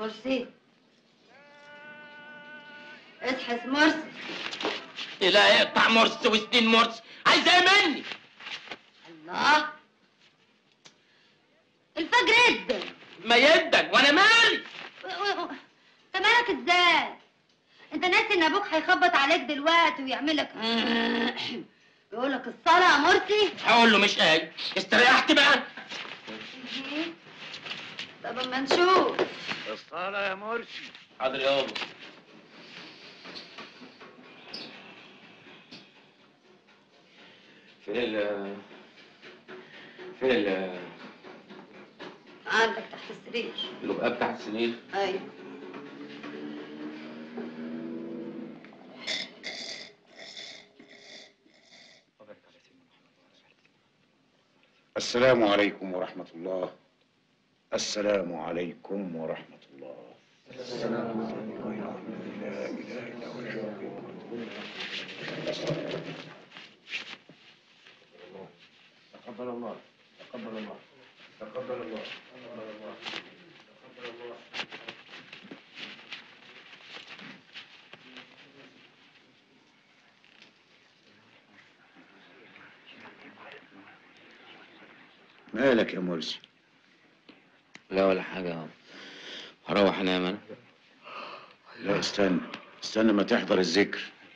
مرسي اصحى يا مرسي لا يقطع مرس وسنين مرس عايزة ايه مني الله الفجر ادن ما يدن وانا مالي و- و- و- انت مالك ازاي انت ناسي ان ابوك هيخبط عليك دلوقتي ويعمل لك يقول لك الصلاه يا مرسي هقول له مش قايل استريحت بقى طب اما نشوف الصلاة يا مرسي حاضر يابا فين ال فين ال عندك تحت السرير اللقاء بتاع السنين ايوه السلام عليكم ورحمة الله السلام عليكم ورحمة الله تقبل الله تقبل الله تقبل الله تقبل الله تقبل الله مالك يا مرسي لا ولا حاجة يابا هروح انام انا لا استنى استنى ما تحضر الذكر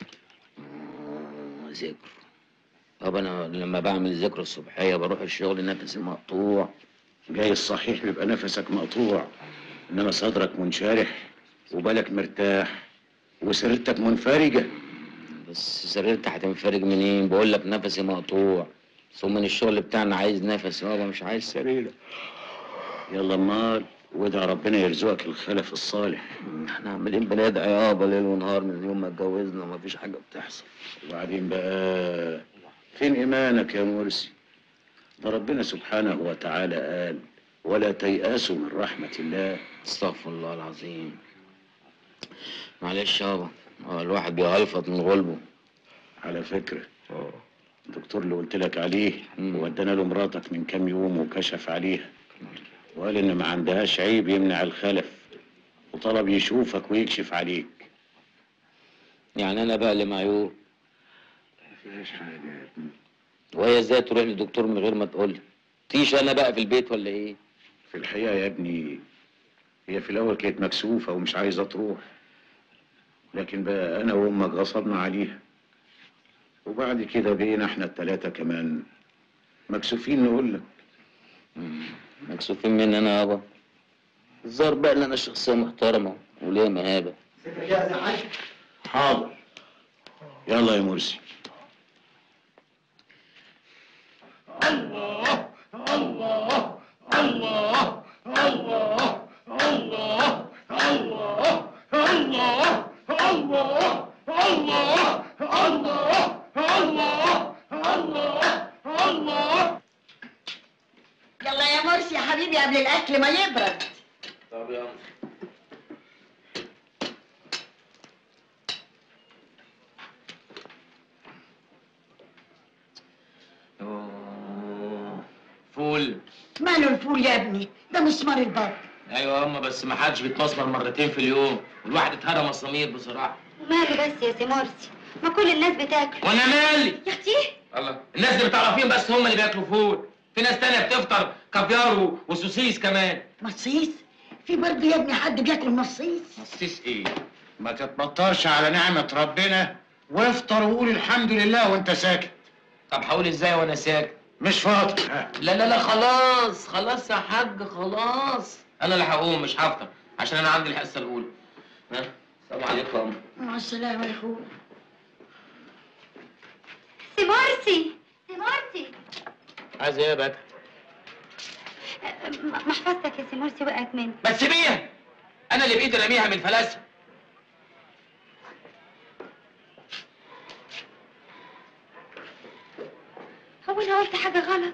آه، ذكر طب انا لما بعمل ذكر الصبحية بروح الشغل نفسي مقطوع جاي الصحيح بيبقى نفسك مقطوع انما صدرك منشرح وبالك مرتاح وسريرتك منفرجة بس سريرتي هتنفرج منين بقول لك نفسي مقطوع ثم من الشغل بتاعنا عايز نفس يابا مش عايز سريرة يلا امال وادعى ربنا يرزقك الخلف الصالح احنا عاملين بندعي يابا ليل ونهار من يوم ما اتجوزنا ومفيش حاجة بتحصل وبعدين بقى فين ايمانك يا مرسي ده ربنا سبحانه وتعالى قال ولا تيأسوا من رحمة الله استغفر الله العظيم معلش يابا هو الواحد بيغلفط من غلبه على فكرة الدكتور اللي قلت لك عليه ودانا له مراتك من كام يوم وكشف عليها وقال ان ما عندهاش عيب يمنع الخلف وطلب يشوفك ويكشف عليك يعني انا بقى اللي معيوب ما فيهاش حاجة وهي ازاي تروح للدكتور من غير ما تقول لي تيجي انا بقى في البيت ولا ايه في الحقيقة يا ابني هي في الأول كانت مكسوفة ومش عايزة تروح لكن بقى أنا وأمك غصبنا عليها وبعد كده بقينا احنا التلاتة كمان مكسوفين نقول لك مكسوفين مني انا يابا الظاهر بقى ان انا شخصيه محترمه وليا مهابه حاضر يلا يا مرسي يلا يا مرسي يا حبيبي قبل الاكل ما يبرد طب يلا فول ماله الفول يا ابني ده مسمار البط ايوه يا اما بس ما حدش بيتمسمر مرتين في اليوم الواحد اتهرى مسامير بصراحه مالي بس يا سي مرسي ما كل الناس بتاكل وانا مالي يا اختي الله الناس اللي بتعرفين بس هم اللي بياكلوا فول في ناس تانية بتفطر كافيار و- وسوسيس كمان مصيص في برضه يا ابني حد بياكل مصيص سوسيس ايه ما تتبطرش على نعمة ربنا وافطر وقول الحمد لله وانت ساكت طب هقول ازاي وانا ساكت مش فاضي لا لا لا خلاص خلاص يا حاج خلاص انا اللي هقوم مش هفطر عشان انا عندي الحصه الاولى ها السلام عليكم مع السلامه يا اخويا سي مرسي سي مرسي عايز ايه يا بتا أه، م- محفظتك يا سي مرسي وقعت مني ما تسيبيها انا اللي بايدي راميها من الفلاسفه هو انا قلت حاجه غلط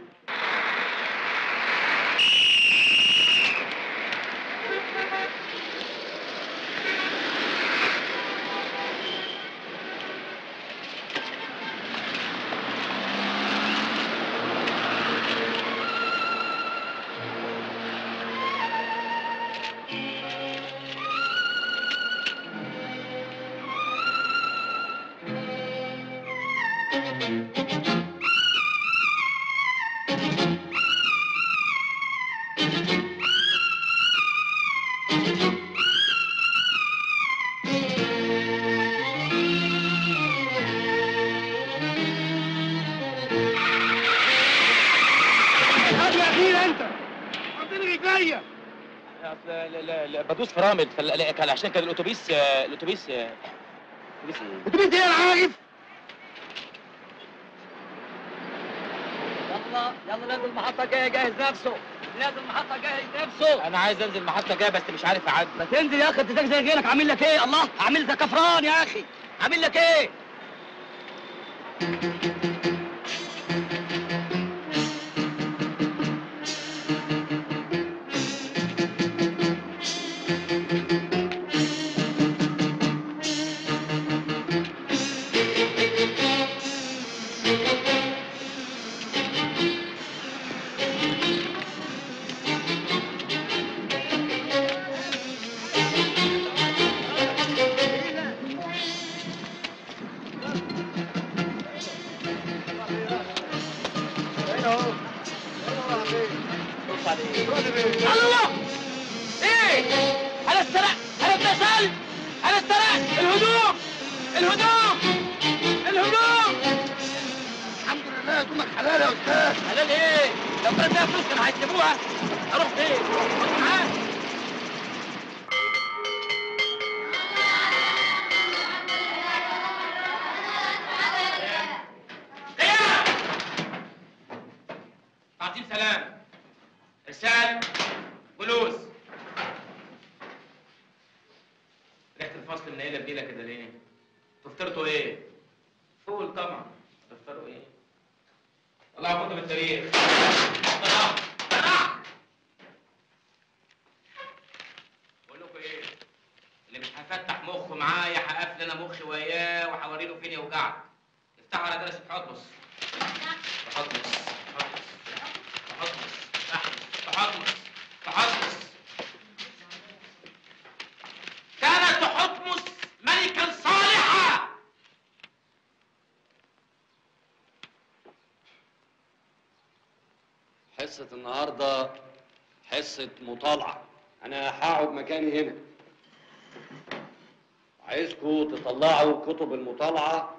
هات يا اخير انت حطني رجليا اصل لا- لا- لا، بدوس فرامل فال- لا، كان عشان كان الاتوبيس آه، الاتوبيس آه، الاتوبيس ايه؟ اتوبيس ايه انا عارف يلا يلا نازل المحطة جاي جاهز نفسه نازل المحطة جاهز نفسه انا عايز انزل محطه جايه بس مش عارف اعدي ما تنزل يا اخي انت زي غيرك عامل لك ايه الله عامل لك كفران يا اخي عامل لك ايه الله ايه انا استرق انا اتسل انا استرق الهدوم الهدوم الهدوم الحمد لله هدومك حلال يا استاذ حلال ايه لو كان فيها فلوس كانوا هيسيبوها اروح فين اروح معاك قيام تعظيم سلام ارسال جلوس ريحه الفصل منيله بنيله كده ليه تفطرتوا ايه فول طبعا تفطروا ايه طلعوا كتب التاريخ طلع طلع بقول لكم ايه اللي مش هفتح مخه معايا هقفل انا مخي وياه وهوري له فين يوجعك افتحوا على درس حطمس حطمس حطمس حطمس حطمس كانت حطمس ملكا صالحا حصة النهاردة حصة مطالعة أنا هقعد مكاني هنا عايزكم تطلعوا كتب المطالعة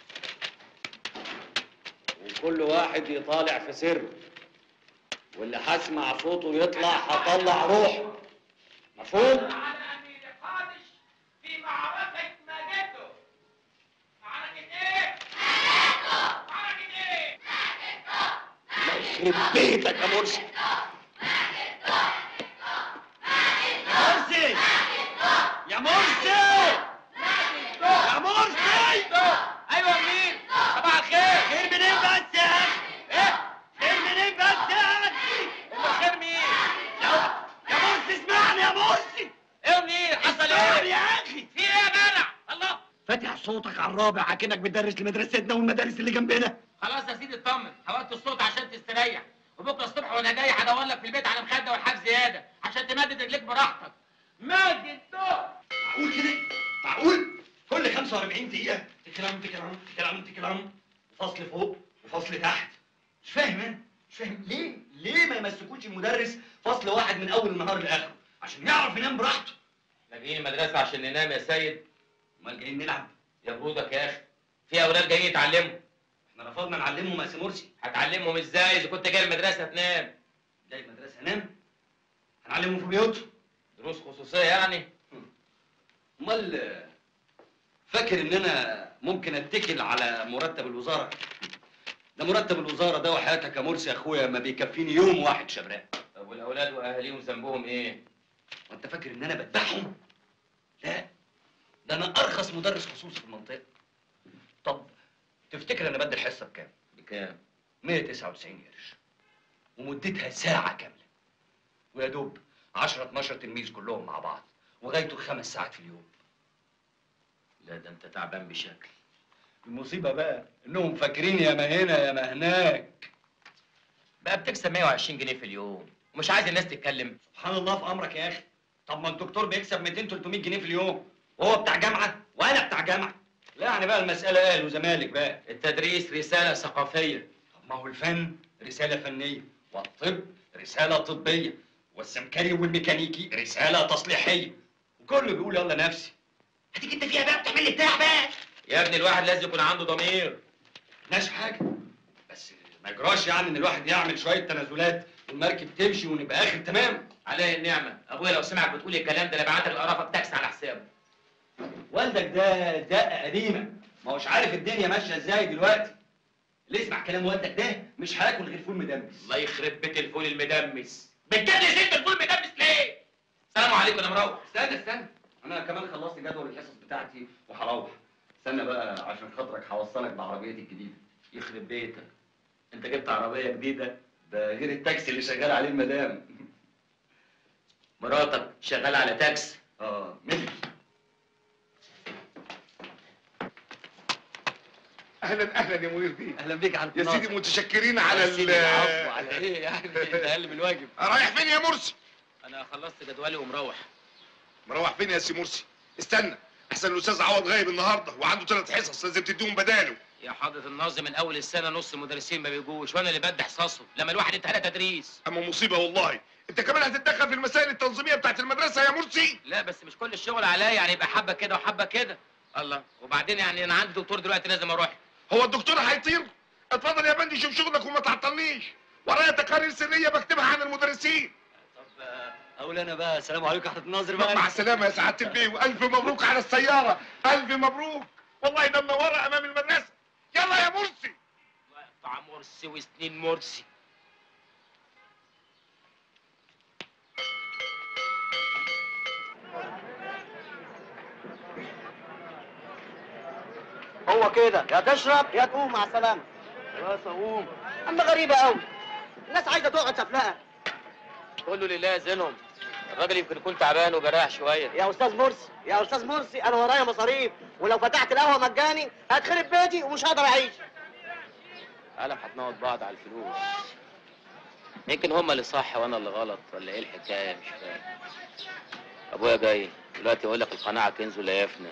وكل واحد يطالع في سر واللي هسمع صوته يطلع هطلع روح مفهوم؟ على امير قادش في معركه ماجدو معركه ايه؟ معركه ايه؟ يخرب بيتك يا مرسي مرسي يا مرسي يا مرسي ايوه مين؟ صباح الخير خير منين بس يا اخي ايه؟ خير منين بس يا اخي امال خير مين؟ يا يا مرسي اسمعني يا مرسي ايه منين؟ حصل اسمعني ايه؟ يا اخي في ايه يا جدع؟ الله فاتح صوتك على الرابع اكنك بتدرس لمدرستنا والمدارس اللي جنبنا خلاص يا سيدي اطمن حولت الصوت عشان تستريح وبكره الصبح وانا جاي هدور لك في البيت على مخده والحاف زياده عشان تمدد رجليك براحتك ماجد دور معقول كده معقول كل 45 دقيقة تكلم تكلم تكلم تكلم فصل فوق وفصل تحت مش فاهم انا مش فاهم ليه ليه ما يمسكوش المدرس فصل واحد من اول النهار لاخره عشان يعرف ينام براحته لاجئين المدرسه عشان ننام يا سيد امال جايين نلعب يا برودك يا اخي في اولاد جايين يتعلموا احنا رفضنا نعلمهم مقاس مرسي هتعلمهم ازاي اذا كنت جاي المدرسه تنام جاي المدرسة نام هنعلمهم في بيوتهم دروس خصوصيه يعني امال فاكر ان انا ممكن اتكل على مرتب الوزاره ده مرتب الوزاره ده وحياتك يا مرسي يا اخويا ما بيكفيني يوم واحد شبران طب والاولاد واهاليهم ذنبهم ايه وانت فاكر ان انا بذبحهم لا ده انا ارخص مدرس خصوصي في المنطقه طب تفتكر انا بدي الحصه بكام بكام 199 قرش ومدتها ساعه كامله ويا دوب 10 12 تلميذ كلهم مع بعض وغايته خمس ساعات في اليوم لا ده انت تعبان بشكل المصيبه بقى انهم فاكرين يا ما هنا يا ما هناك بقى بتكسب 120 جنيه في اليوم ومش عايز الناس تتكلم سبحان الله في امرك يا اخي طب ما الدكتور بيكسب 200 300 جنيه في اليوم وهو بتاع جامعه وانا بتاع جامعه لا يعني بقى المساله اهل وزمالك بقى التدريس رساله ثقافيه طب ما هو الفن رساله فنيه والطب رساله طبيه والسمكري والميكانيكي رساله تصليحيه وكله بيقول يلا نفسي هتيجي انت فيها بقى بتعمل لي بتاع بقى يا ابني الواحد لازم يكون عنده ضمير ماشي حاجه بس ما يجراش يعني ان الواحد يعمل شويه تنازلات والمركب تمشي ونبقى اخر تمام عليه النعمه ابويا لو سمعك بتقول الكلام ده لبعت القرافه بتاكس على حسابه والدك ده دقه قديمه ما هوش عارف الدنيا ماشيه ازاي دلوقتي اللي يسمع كلام والدك ده مش هياكل غير فول مدمس الله يخرب بيت الفول المدمس بتجلس انت الفول المدمس ليه؟ السلام عليكم انا مروح استنى استنى انا كمان خلصت جدول الحصص بتاعتي وهروح استنى بقى عشان خاطرك هوصلك بعربيتي الجديده يخرب بيتك انت جبت عربيه جديده ده غير التاكسي اللي شغال عليه المدام مراتك شغاله على تاكس اه ملك اهلا اهلا يا منير بيه اهلا بيك يا عم يا سيدي متشكرين على على ال العفو على ايه يعني ده اقل من الواجب رايح فين يا مرسي انا خلصت جدولي ومروح مروح فين يا سي مرسي استنى احسن الاستاذ عوض غايب النهارده وعنده ثلاث حصص لازم تديهم بداله يا حضرة الناظم من اول السنه نص المدرسين ما بيجوش وانا اللي بدي حصصهم لما الواحد اتهلى تدريس اما مصيبه والله انت كمان هتتدخل في المسائل التنظيميه بتاعت المدرسه يا مرسي لا بس مش كل الشغل عليا يعني يبقى حبه كده وحبه كده الله وبعدين يعني انا عندي دكتور دلوقتي لازم اروح هو الدكتور هيطير اتفضل يا بندي شوف شغلك وما تعطلنيش ورايا تقارير سريه بكتبها عن المدرسين طب آه، اقول انا بقى السلام عليكم يا حضره الناظر بقى مع السلامه يا سعاده البيه والف مبروك على السياره الف مبروك والله ده منوره امام المدرسه يلا يا مرسي الله يقطع مرسي وسنين مرسي هو كده يا تشرب يا تقوم مع السلامه خلاص اقوم اما غريبه قوي الناس عايزه تقعد سفلقه قول له لله زينهم الراجل يمكن يكون تعبان وجراح شويه يا استاذ مرسي يا استاذ مرسي انا ورايا مصاريف ولو فتحت القهوه مجاني هتخرب بيتي ومش هقدر اعيش عالم هتناقض بعض على الفلوس يمكن هما اللي صح وانا اللي غلط ولا ايه الحكايه مش فاهم ابويا جاي دلوقتي يقول لك القناعه كنز ولا يفنى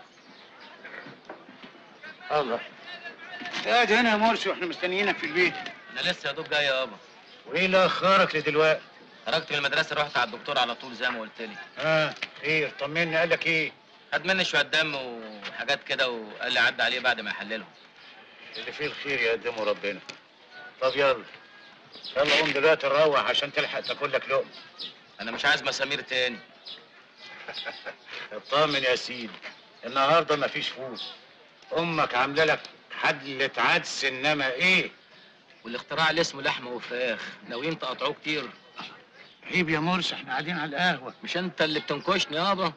الله قاعد هنا يا مرسي واحنا مستنيينك في البيت انا لسه يا دوب جاي يابا وايه اللي اخرك لدلوقتي؟ خرجت من المدرسه رحت على الدكتور على طول زي ما قلت لي اه خير طمني قال لك ايه؟ خد مني شويه دم وحاجات كده وقال لي عدى عليه بعد ما يحللهم اللي فيه الخير يقدمه ربنا طب يلا يلا قوم دلوقتي نروح عشان تلحق تاكل لك لقمه انا مش عايز مسامير تاني اطمن يا سيدي النهارده مفيش فول امك عامله لك حلة عدس انما ايه والاختراع اللي اسمه لحمه وفراخ ناويين تقطعوه كتير عيب يا مرسي احنا قاعدين على القهوه مش انت اللي بتنكشني يابا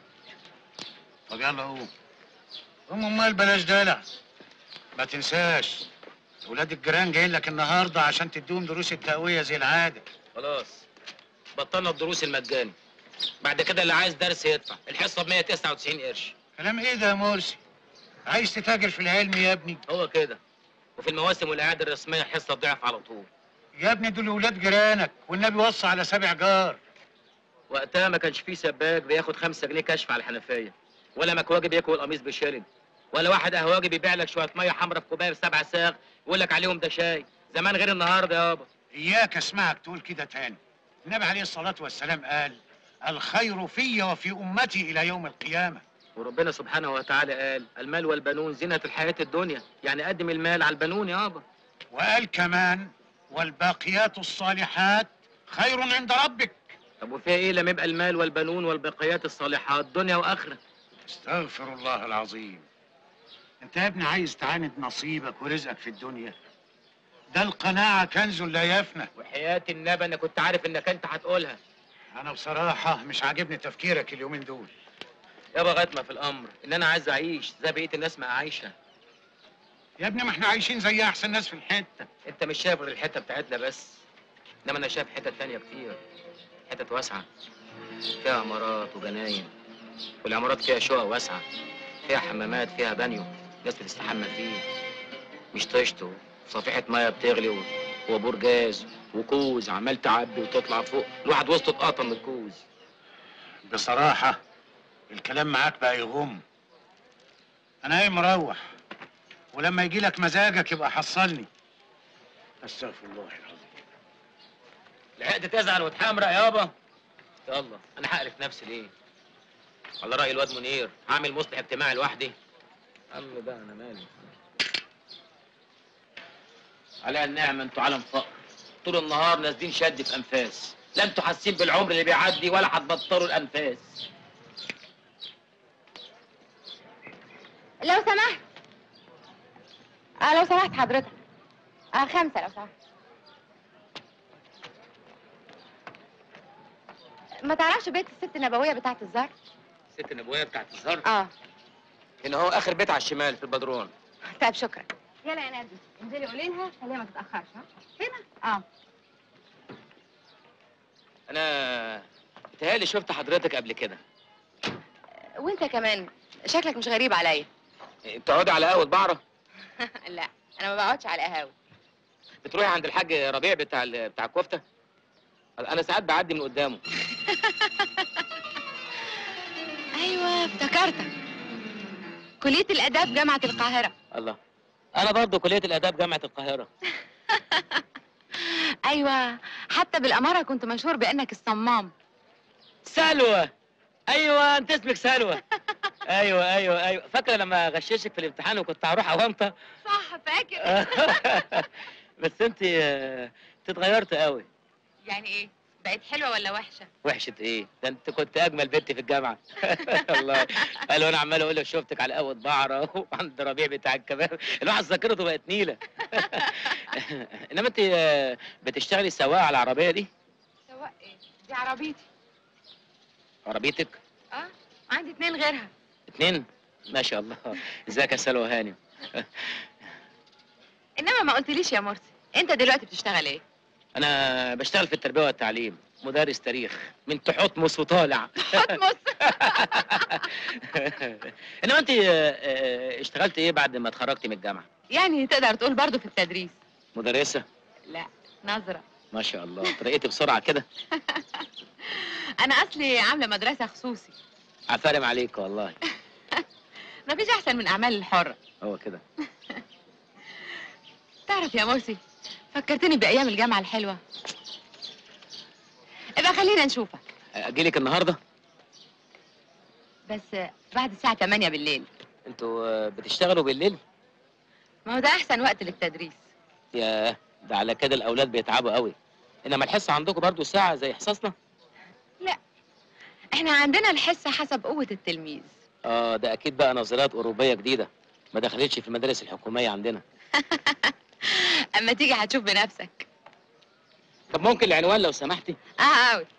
طب يلا قوم قوم امال بلاش دلع ما تنساش ولاد الجيران جايين لك النهارده عشان تديهم دروس التقويه زي العاده خلاص بطلنا الدروس المجاني بعد كده اللي عايز درس يدفع الحصه ب 199 قرش كلام ايه ده يا مرسي عايز تتاجر في العلم يا ابني هو كده وفي المواسم والاعياد الرسميه الحصه بضعف على طول يا ابني دول ولاد جيرانك والنبي وصى على سبع جار وقتها ما كانش فيه سباك بياخد خمسة جنيه كشف على الحنفيه ولا مكواجي بيكوي القميص بشرد ولا واحد قهواجي بيبيع لك شويه ميه حمرا في كوبايه بسبع ساغ يقول لك عليهم ده شاي زمان غير النهارده يابا اياك اسمعك تقول كده تاني النبي عليه الصلاه والسلام قال الخير في وفي امتي الى يوم القيامه وربنا سبحانه وتعالى قال المال والبنون زينة الحياة الدنيا يعني قدم المال على البنون يابا وقال كمان والباقيات الصالحات خير عند ربك طب وفيها ايه لما يبقى المال والبنون والبقيات الصالحات دنيا واخره استغفر الله العظيم انت يا ابني عايز تعاند نصيبك ورزقك في الدنيا ده القناعة كنز لا يفنى وحياة النبي انا كنت عارف انك انت هتقولها انا بصراحة مش عاجبني تفكيرك اليومين دول يابا غاية ما في الامر ان انا عايز اعيش زي بقية الناس ما عايشة يا ابني ما احنا عايشين زي احسن ناس في الحتة انت مش شايف غير الحتة بتاعتنا بس انما انا شايف حتت تانية كتير حتت واسعة فيها عمارات وجناين والعمارات فيها شقق واسعة فيها حمامات فيها بانيو ناس بتستحمى فيه مش طشت صفيحة مية بتغلي و- وبور جاز وكوز عمال تعبي وتطلع فوق الواحد وسطه اتقطم من الكوز بصراحة الكلام معاك بقى يغم انا ايه مروح ولما يجي لك مزاجك يبقى حصلني استغفر الله العظيم لحقت تزعل وتحمرق يابا يلا انا هقرف نفسي ليه على راي الواد منير عامل مصلح اجتماعي لوحدي عم بقى انا مالي عليها النعمة انتوا عالم فقر طول النهار نازلين شد في انفاس لا انتوا حاسين بالعمر اللي بيعدي ولا هتبطلوا الانفاس لو سمحت اه لو سمحت حضرتك اه خمسة لو سمحت ما تعرفش بيت الست النبوية بتاعت الزهر؟ الست النبوية بتاعت الزهر اه هنا هو اخر بيت على الشمال في البدرون طيب شكرا يلا يا نادي انزلي قولي لها خليها ما تتأخرش ها؟ هنا؟ اه انا بتهيألي شفت حضرتك قبل كده وانت كمان شكلك مش غريب عليا بتقعدي على قهوة بعرة لا انا ما بقعدش على قهاوي بتروحي عند الحاج ربيع بتاع ال- بتاع الكفتة انا ساعات بعدي من قدامه ايوه افتكرتك كلية الآداب جامعة القاهرة الله انا برضه كلية الاداب جامعة القاهرة ايوه حتى بالأمارة كنت مشهور بأنك الصمام سلوى ايوه انت اسمك سلوى ايوه ايوه ايوه فاكره لما غششك في الامتحان وكنت هروح اوامطه صح فاكر بس انت آه، انت اتغيرت قوي يعني ايه بقت حلوة ولا وحشة وحشه ايه ده انت كنت اجمل بنت في الجامعه الله قالوا انا عمال اقول لك شفتك على قهوه بعره وعند ربيع بتاع الكباب الواحد ذاكرته بقت نيله انما انت آه، بتشتغلي سواقه على العربيه دي سواء ايه دي عربيتي عربيتك اه عندي اتنين غيرها اتنين ما شاء الله ازيك يا سلوى هانم انما ما قلتليش يا مرسي انت دلوقتي بتشتغل ايه انا بشتغل في التربيه والتعليم مدرس تاريخ من تحتمس وطالع حتمس انما انت آه، آه، اشتغلت ايه بعد ما اتخرجتي من الجامعه يعني تقدر تقول برضو في التدريس مدرسه لا نظرة ما شاء الله ترقيتي بسرعه كده انا اصلي عاملة مدرسة خصوصي عفارم عليك والله مفيش احسن من اعمال الحرة هو كده تعرف يا مرسي فكرتني بايام الجامعة الحلوة ابقى خلينا نشوفك اجيلك النهارده بس بعد الساعة 8 بالليل انتوا آه، بتشتغلوا بالليل ما هو ده احسن وقت للتدريس يا ده على كده الاولاد بيتعبوا قوي انما الحصه عندكم برضو ساعه زي حصصنا احنا عندنا الحصة حسب قوة التلميذ اه ده اكيد بقى نظريات اوروبيه جديده ما دخلتش في المدارس الحكوميه عندنا اما تيجي هتشوف بنفسك طب ممكن العنوان لو سمحتي اه قوي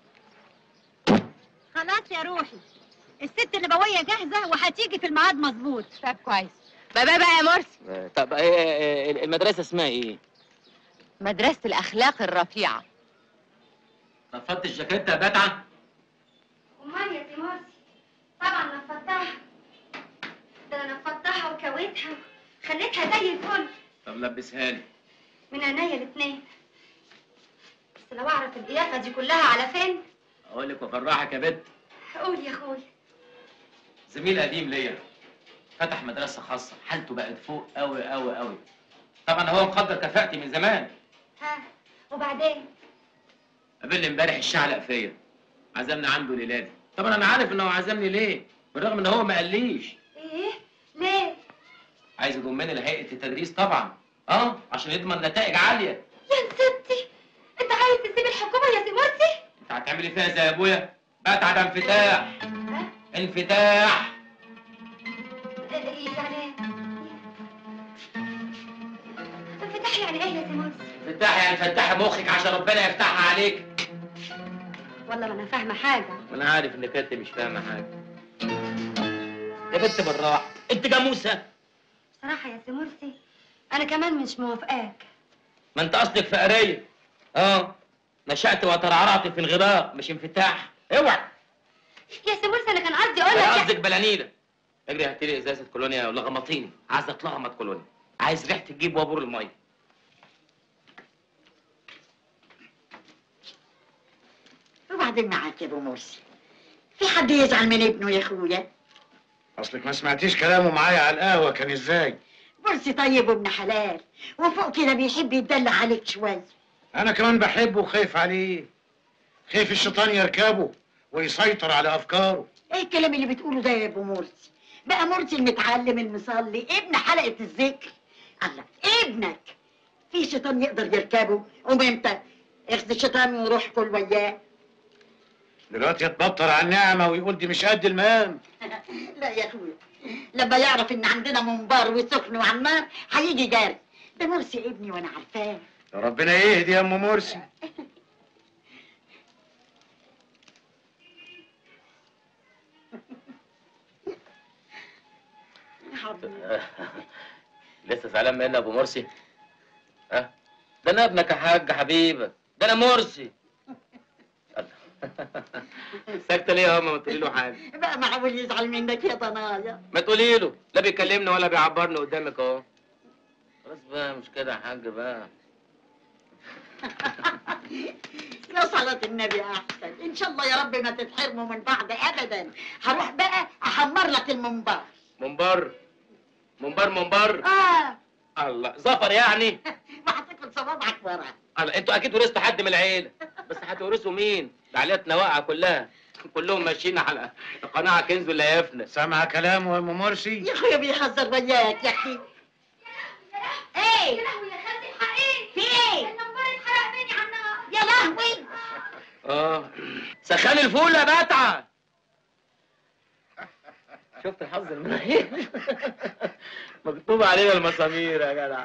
خلاص يا روحي الست النبوية جاهزة وهتيجي في الميعاد مظبوط طب كويس بقى بقى يا مرسي آه، طب آه، آه، المدرسه اسمها ايه مدرسة الأخلاق الرفيعة نفضت الجاكيته يا بتعه امال يا سي مرسي طبعا نفضتها ده انا نفضتها وكويتها خليتها زي الفل طب لبسها لي من عينيا الاتنين بس لو اعرف القيافه دي كلها على فين اقول لك وافرحك يا بت قول يا اخويا زميل قديم ليا فتح مدرسه خاصه حالته بقت فوق قوي قوي قوي طبعا هو مقدر كفاءتي من زمان ها وبعدين قابلني امبارح الشعلق فيا عزمنا عنده ليلادي طبعا انا عارف ان هو عزمني ليه بالرغم ان هو ما قاليش ايه ليه عايز يضمني لهيئه التدريس طبعا اه عشان يضمن نتائج عاليه يا نسبتي انت عايز تسيب الحكومه يا سي مرسي انت هتعملي فيها زي ابويا بتعب انفتاح انفتاح إيه يعني انفتاح يعني ايه يا سي مرسي انفتاح يعني فتحي مخك عشان ربنا يفتحها عليك والله ما انا فاهمه حاجه وانا عارف انك انت مش فاهمه حاجه يا بنت بالراحه انت جاموسه بصراحه يا سي مرسي انا كمان مش موافقاك ما انت اصلك فقريه اه نشأت وترعرعت في الغراء مش انفتاح اوعى يا سي مرسي انا كان قصدي اقول انا لك قصدك بلانيده اجري هاتي لي ازازه كولونيا ولغمطيني عايز اتلغمط كولونيا عايز ريحه تجيب وابور الميه وبعدين معاك يا ابو مرسي في حد يزعل من ابنه يا اخويا اصلك ما سمعتيش كلامه معايا على القهوه كان ازاي مرسي طيب وابن حلال وفوق كده بيحب يدلع عليك شويه انا كمان بحبه وخايف عليه خايف الشيطان يركبه ويسيطر على افكاره ايه الكلام اللي بتقوله ده يا ابو مرسي بقى مرسي المتعلم المصلي ابن حلقه الذكر الله ابنك في شيطان يقدر يركبه قوم امتى اخذ الشيطان وروح كل وياه دلوقتي يتبطر على النعمه ويقول دي مش قد المقام لا يا اخويا لما يعرف ان عندنا منبار وسخن وعمار هيجي جاري ده مرسي ابني وانا عارفاه يا ربنا يهدي يا ام مرسي يا حبيبي لسه زعلان مني يا ابو مرسي ها ده انا ابنك يا حاج حبيبك ده انا مرسي ساكته ليه يا ماما ما تقولي له حاجه بقى معقول يزعل منك يا ضنايا ما تقولي له لا بيكلمني ولا بيعبرني قدامك اهو خلاص بقى مش كده يا حاج بقى يا صلاة النبي أحسن إن شاء الله يا رب ما تتحرموا من بعض أبدا هروح بقى أحمر لك المنبار منبر منبر منبر آه الله زفر يعني وهتاكل صوابعك ورا الله انتوا اكيد ورثتوا حد من العيله بس هتورثوا مين؟ ده عائلتنا واقعه كلها كلهم ماشيين على قناعه كنز لا يفنى سامعه كلامه يا ام مرسي يا أخويا بيهزر وياك يا أخي إيه يا لهوي يا خالتي الحقيقي في إيه النمبر اتحرق مني على النار يا لهوي اه سخان الفول يا بتعه شفت الحظ المنيل مكتوب علينا المسامير يا جدع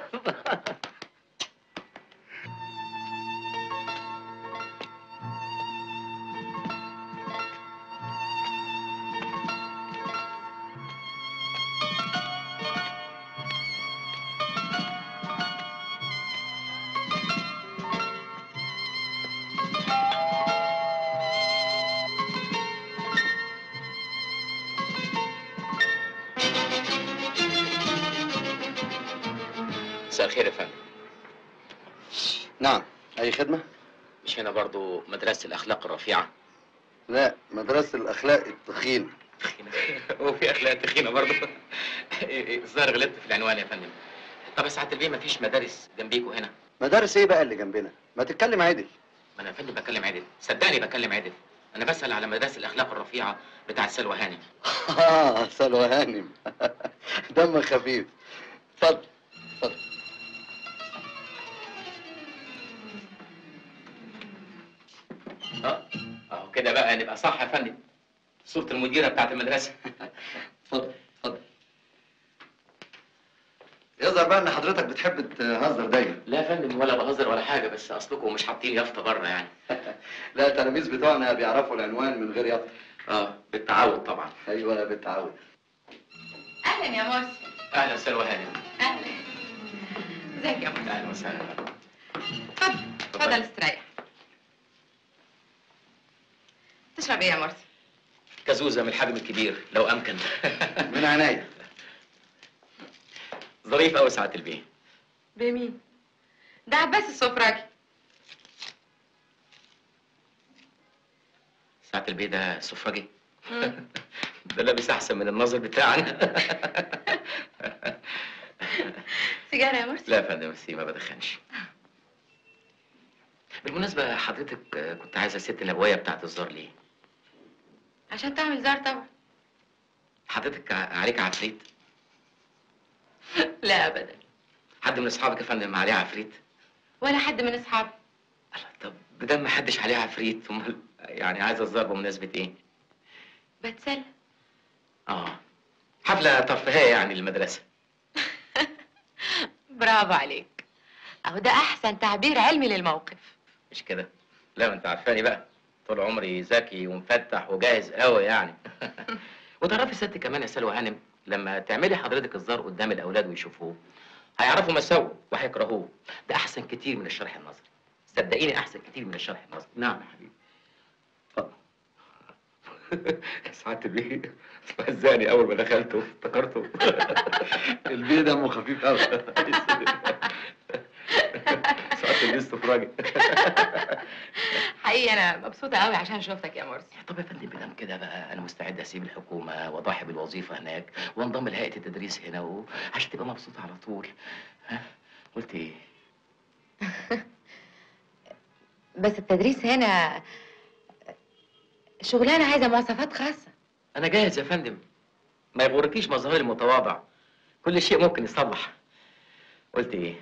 مساء الخير يا فندم نعم أي خدمة؟ مش هنا برضو مدرسة الأخلاق الرفيعة لا مدرسة الأخلاق التخين هو في أخلاق تخينة برضو الظاهر غلطت في العنوان يا فندم طب يا سعادة البيه مفيش مدارس جنبيكوا هنا مدارس إيه بقى اللي جنبنا؟ ما تتكلم عدل ما أنا يا فندم بكلم عدل صدقني بكلم عدل أنا بسأل على مدرسة الأخلاق الرفيعة بتاعة سلوى هانم آه سلوى هانم دم خفيف اتفضل اتفضل اه اهو كده بقى نبقى صح يا فندم صورة المديرة بتاعة المدرسة اتفضل اتفضل يظهر بقى ان حضرتك بتحب تهزر دايما لا يا فندم ولا بهزر ولا حاجة بس أصلكم مش حاطين يافطة بره يعني لا التلاميذ بتوعنا بيعرفوا العنوان من غير يافطة اه بالتعود طبعا ايوه بالتعود اهلا يا مرسي أهلا سلوى هانم اهلا ازيك يا مرسي أهلا وسهلا اتفضل اتفضل استريح تشرب ايه يا مرسي كزوزة من الحجم الكبير لو أمكن من عينيا ظريف أوي سعادة البيه بمين ده عباس السفراجي سعادة البيه ده سفرجي ده لابس أحسن من الناظر بتاعنا سيجاره يا مرسي لا يا فندم بس ما بدخنش بالمناسبة حضرتك كنت عايزة الست النبوية بتاعت الزار ليه؟ عشان تعمل زار طبعا حضرتك ع- عليك عفريت؟ لا ابدا حد من أصحابك يا فندم عليه عفريت؟ ولا حد من اصحابي الله طب بدل ما حدش عليه عفريت امال يعني عايزة الزار بمناسبة إيه؟ بتسلى آه حفلة ترفيهية يعني للمدرسة برافو عليك اهو ده احسن تعبير علمي للموقف مش كده؟ لا ما أنت عارفاني بقى طول عمري ذكي ومفتح وجاهز قوي يعني وتعرفي ست كمان يا سلوى هانم لما تعملي حضرتك الزار قدام الأولاد ويشوفوه هيعرفوا مساوئه وهيكرهوه ده أحسن كتير من الشرح النظري صدقيني أحسن كتير من الشرح النظري نعم يا حبيبي اتفضل ساعات البيه هزاني أول ما دخلته افتكرته البيه دمه خفيف قوي سقطت البيست في راجل حقيقي انا مبسوطه قوي عشان شفتك يا مرسي طب يا فندم بدام كده بقى انا مستعد اسيب الحكومه واضحي بالوظيفه هناك وانضم لهيئه التدريس هنا و... عشان تبقى مبسوطه على طول ها قلت ايه بس التدريس هنا شغلانه عايزه مواصفات خاصه انا جاهز يا فندم ما يغركيش مظهري المتواضع كل شيء ممكن يصلح قلت ايه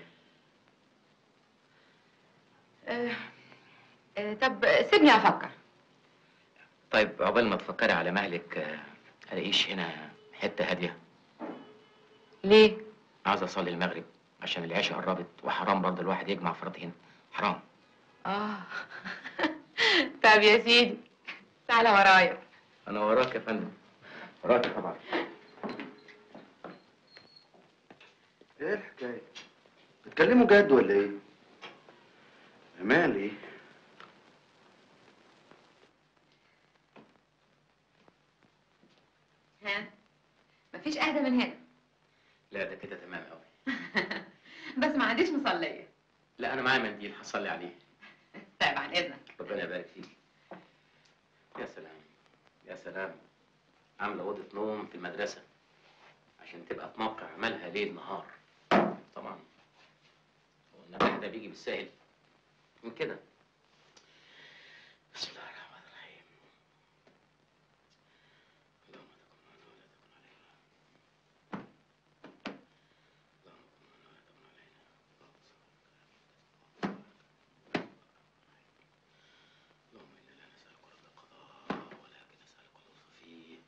آه، آه، طب سيبني افكر طيب عقبال ما تفكري على مهلك آه، الاقيش هنا حته هاديه ليه عاوز اصلي المغرب عشان العشاء قربت وحرام برضه الواحد يجمع فرضين حرام اه طب يا سيدي تعالى ورايا انا وراك يا فندم وراك طبعا ايه الحكايه بتكلموا جد ولا ايه مالي ها مفيش اهدى من هنا لا ده كده تمام قوي بس ما عنديش مصليه لا انا معايا منديل هصلي عليه طيب عن اذنك ربنا يبارك فيك يا سلام يا سلام عامله اوضه نوم في المدرسه عشان تبقى في موقع عملها ليل نهار طبعا هو النجاح ده بيجي بالسهل من كده بسم الله الرحمن الرحيم اللهم تكن معنا ولا تكن علينا اللهم كن معنا ولا تكن علينا اللهم انا لا نسالك رد القضاء ولكن نسالك اللطف فيه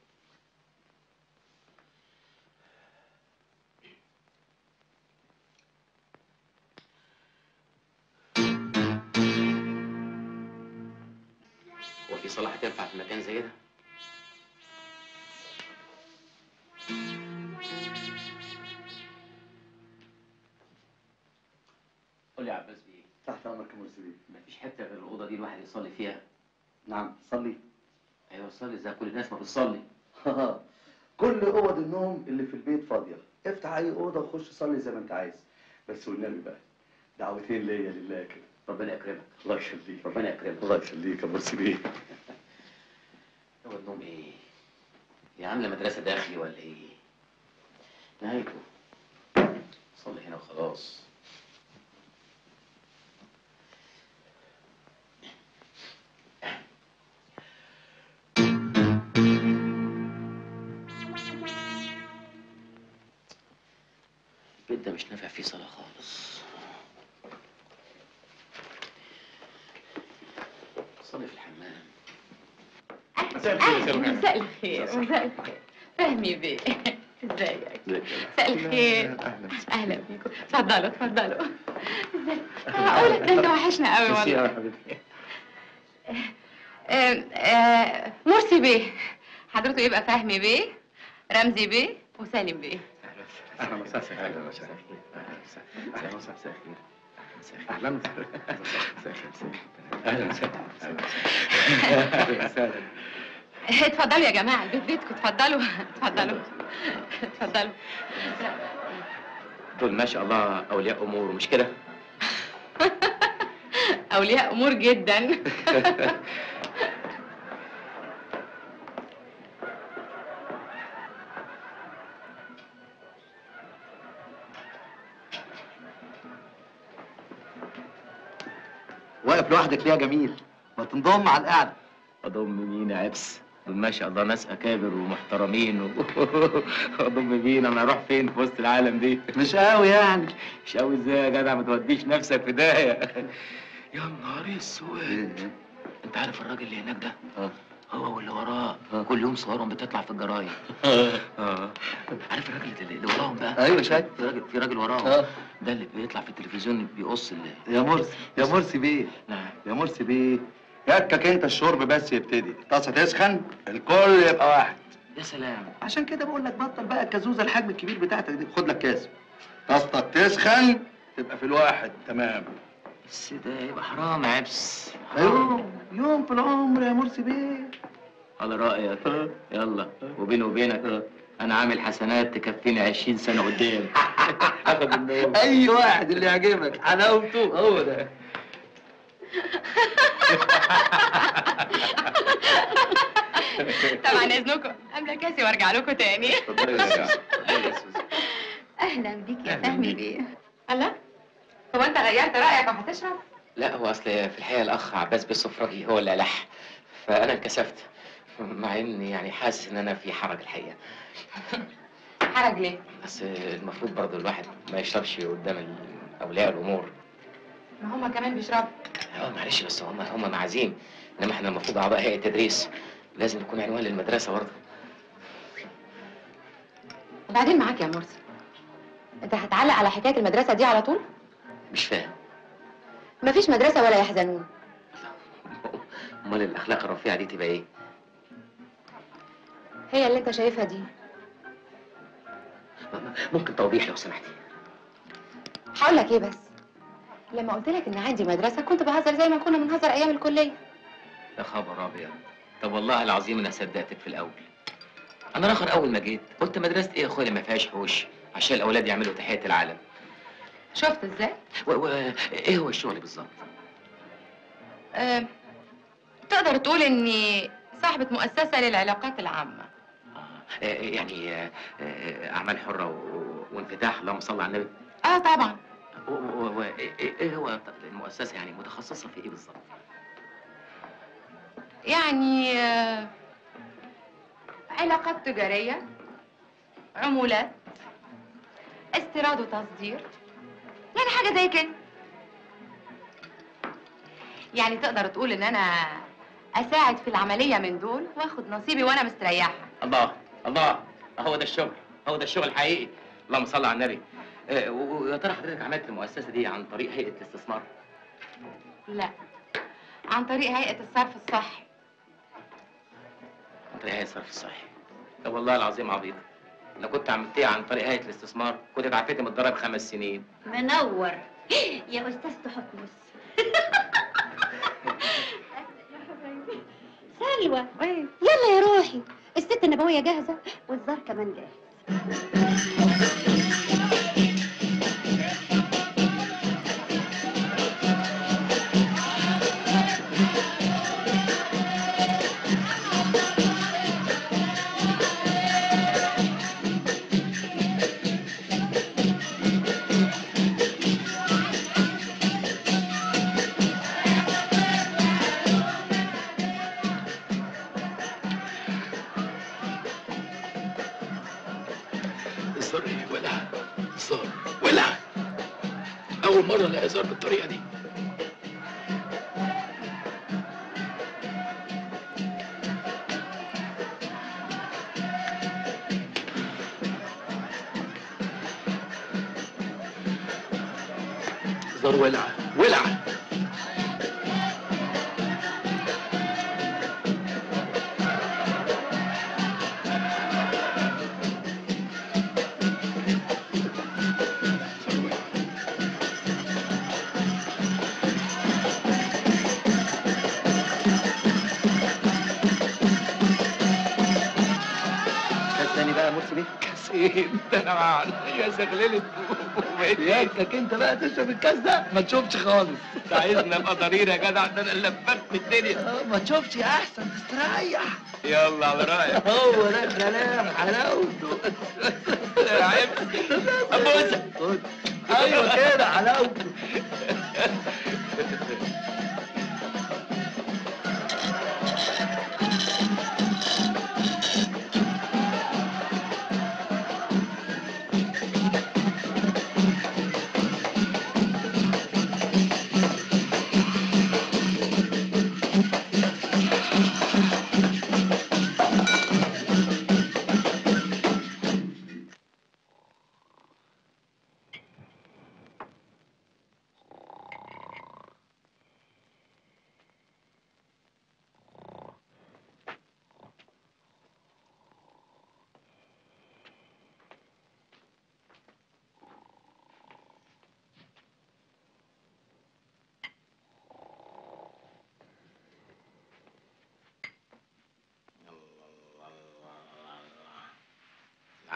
هو في صلاح تنفع في مكان زي ده؟ قول لي يا عباس بيه تحت امرك يا مرسي مفيش حته غير الاوضه دي الواحد يصلي فيها نعم صلي ايوه صلي زي كل الناس ما بتصلي كل اوض النوم اللي في البيت فاضيه افتح اي اوضه وخش صلي زي ما انت عايز بس والنبي بقى دعوتين ليا لله كده ربنا يكرمك الله يخليك ربنا يكرمك الله يخليك يا مرسي بيه هو النوم ايه؟ هي عامله مدرسه داخلي ولا ايه؟ نهايته صلي هنا وخلاص البيت ده مش نافع فيه صلاة خالص صلي في الحمام مساء الخير مساء الخير مساء الخير فهمي بيه ازيك مساء الخير اهلا بيكم اتفضلوا اتفضلوا ازيك معقولة ده انت وحشنا قوي والله حبيبتي آم، آه، مرسي بيه حضرته يبقى فهمي بيه رمزي بيه وسالم بيه اهلا وسهلا اهلا وسهلا اهلا وسهلا اهلا اهلا وسهلا اهلا وسهلا اتفضلوا يا جماعة البيت بيتكم اتفضلوا اتفضلوا اتفضلوا دول ما شاء الله اولياء امور مش كده؟ أولياء أمور جدا واقف لوحدك ليه يا جميل ما تنضم على القعده اضم مين يا عبس دول ما شاء الله ناس اكابر ومحترمين و... اضم مين انا اروح فين في وسط العالم دي مش قوي يعني مش قوي ازاي يا جدع ما توديش نفسك في داهيه يا نهار اسود انت عارف الراجل اللي هناك ده اه هو واللي وراه كل يوم صورهم بتطلع في الجرايد اه عارف الراجل اللي اللي وراهم بقى ايوه شايف في راجل في راجل وراهم اه ده اللي بيطلع في التلفزيون بيقص اللي يا مرسي يا مرسي بيه نعم يا مرسي بيه يكك انت الشرب بس يبتدي الطاسه تسخن الكل يبقى واحد يا سلام عشان كده بقول لك بطل بقى الكازوزه الحجم الكبير بتاعتك دي خد لك كاس طاستك تسخن تبقى في الواحد تمام بس ده يبقى حرام يا عبس يوم يوم في العمر يا مرسي بيه على رأيك يلا وبيني وبينك انا عامل حسنات تكفيني 20 سنه قدام اخد النوم اي واحد اللي يعجبك حلاوته هو ده طبعا اذنكم املى كاسي وارجع لكم تاني اتفضلي يا سوزي. اتفضلي يا سوزي. اهلا بيك يا أهلاً فهمي بيك. بيه الله هو انت غيرت رايك وهتشرب لا هو اصل في الحقيقه الاخ عباس بالسفراجي هو اللي لح فانا انكسفت مع اني يعني حاسس ان انا في حرج الحقيقه حرج ليه بس المفروض برضه الواحد ما يشربش قدام ال- اولياء الامور ما هما كمان بيشربوا اه معلش بس هم هم معازيم انما احنا المفروض اعضاء هيئه تدريس لازم يكون عنوان للمدرسه برضه وبعدين معاك يا مرسي انت هتعلق على حكايه المدرسه دي على طول مش فاهم مفيش مدرسه ولا يحزنون امال الاخلاق الرفيعه دي تبقى ايه هي اللي انت شايفها دي ممكن توضيح لو سمحتي هقول لك ايه بس لما قلت لك ان عندي مدرسه كنت بهزر زي ما كنا بنهزر ايام الكليه يا خبر ابيض طب والله العظيم انا صدقتك في الاول انا الاخر اول ما جيت قلت مدرسه ايه يا اخويا اللي ما فيهاش حوش عشان الاولاد يعملوا تحيه العالم شفت ازاي و... و... ايه هو الشغل بالظبط أه... تقدر تقول اني صاحبه مؤسسه للعلاقات العامه آه، يعني آه، آه، اعمال حره و... وانفتاح اللهم صل على النبي اه طبعا و... و... و... ايه إيه هو المؤسسه يعني متخصصه في ايه بالظبط يعني آه، علاقات تجاريه عمولات استيراد وتصدير يعني حاجه زي كده يعني تقدر تقول ان انا اساعد في العمليه من دول واخد نصيبي وانا مستريحه الله الله هو ده الشغل هو ده الشغل الحقيقي اللهم صل على النبي آه، و- ويا ترى حضرتك عملت المؤسسه دي عن طريق هيئه الاستثمار لا عن طريق هيئه الصرف الصحي عن طريق هيئه الصرف الصحي طب والله العظيم عبيط لو كنت عملتيها عن طريق هيئه الاستثمار كنت اتعافيتي من الضرايب خمس سنين منور يا استاذ تحفظ سلوى يلا يا روحي الست النبويه جاهزه والزار كمان جاهز الزر ايه ولع الزر ولع اول مره الاقي زر بالطريقه دي زر ولع ولع كسباني بقى مرسي بيه كاسين ده انا مع يا زغللت ياك انت بقى تشرب الكاس ده ما تشوفش خالص انت عايزني ابقى ضرير يا جدع ده انا لفت الدنيا آه، ما تشوفش احسن تستريح يلا على رايك هو ده الكلام حلاوته عيب ابوسك خد. ايوه كده حلاوته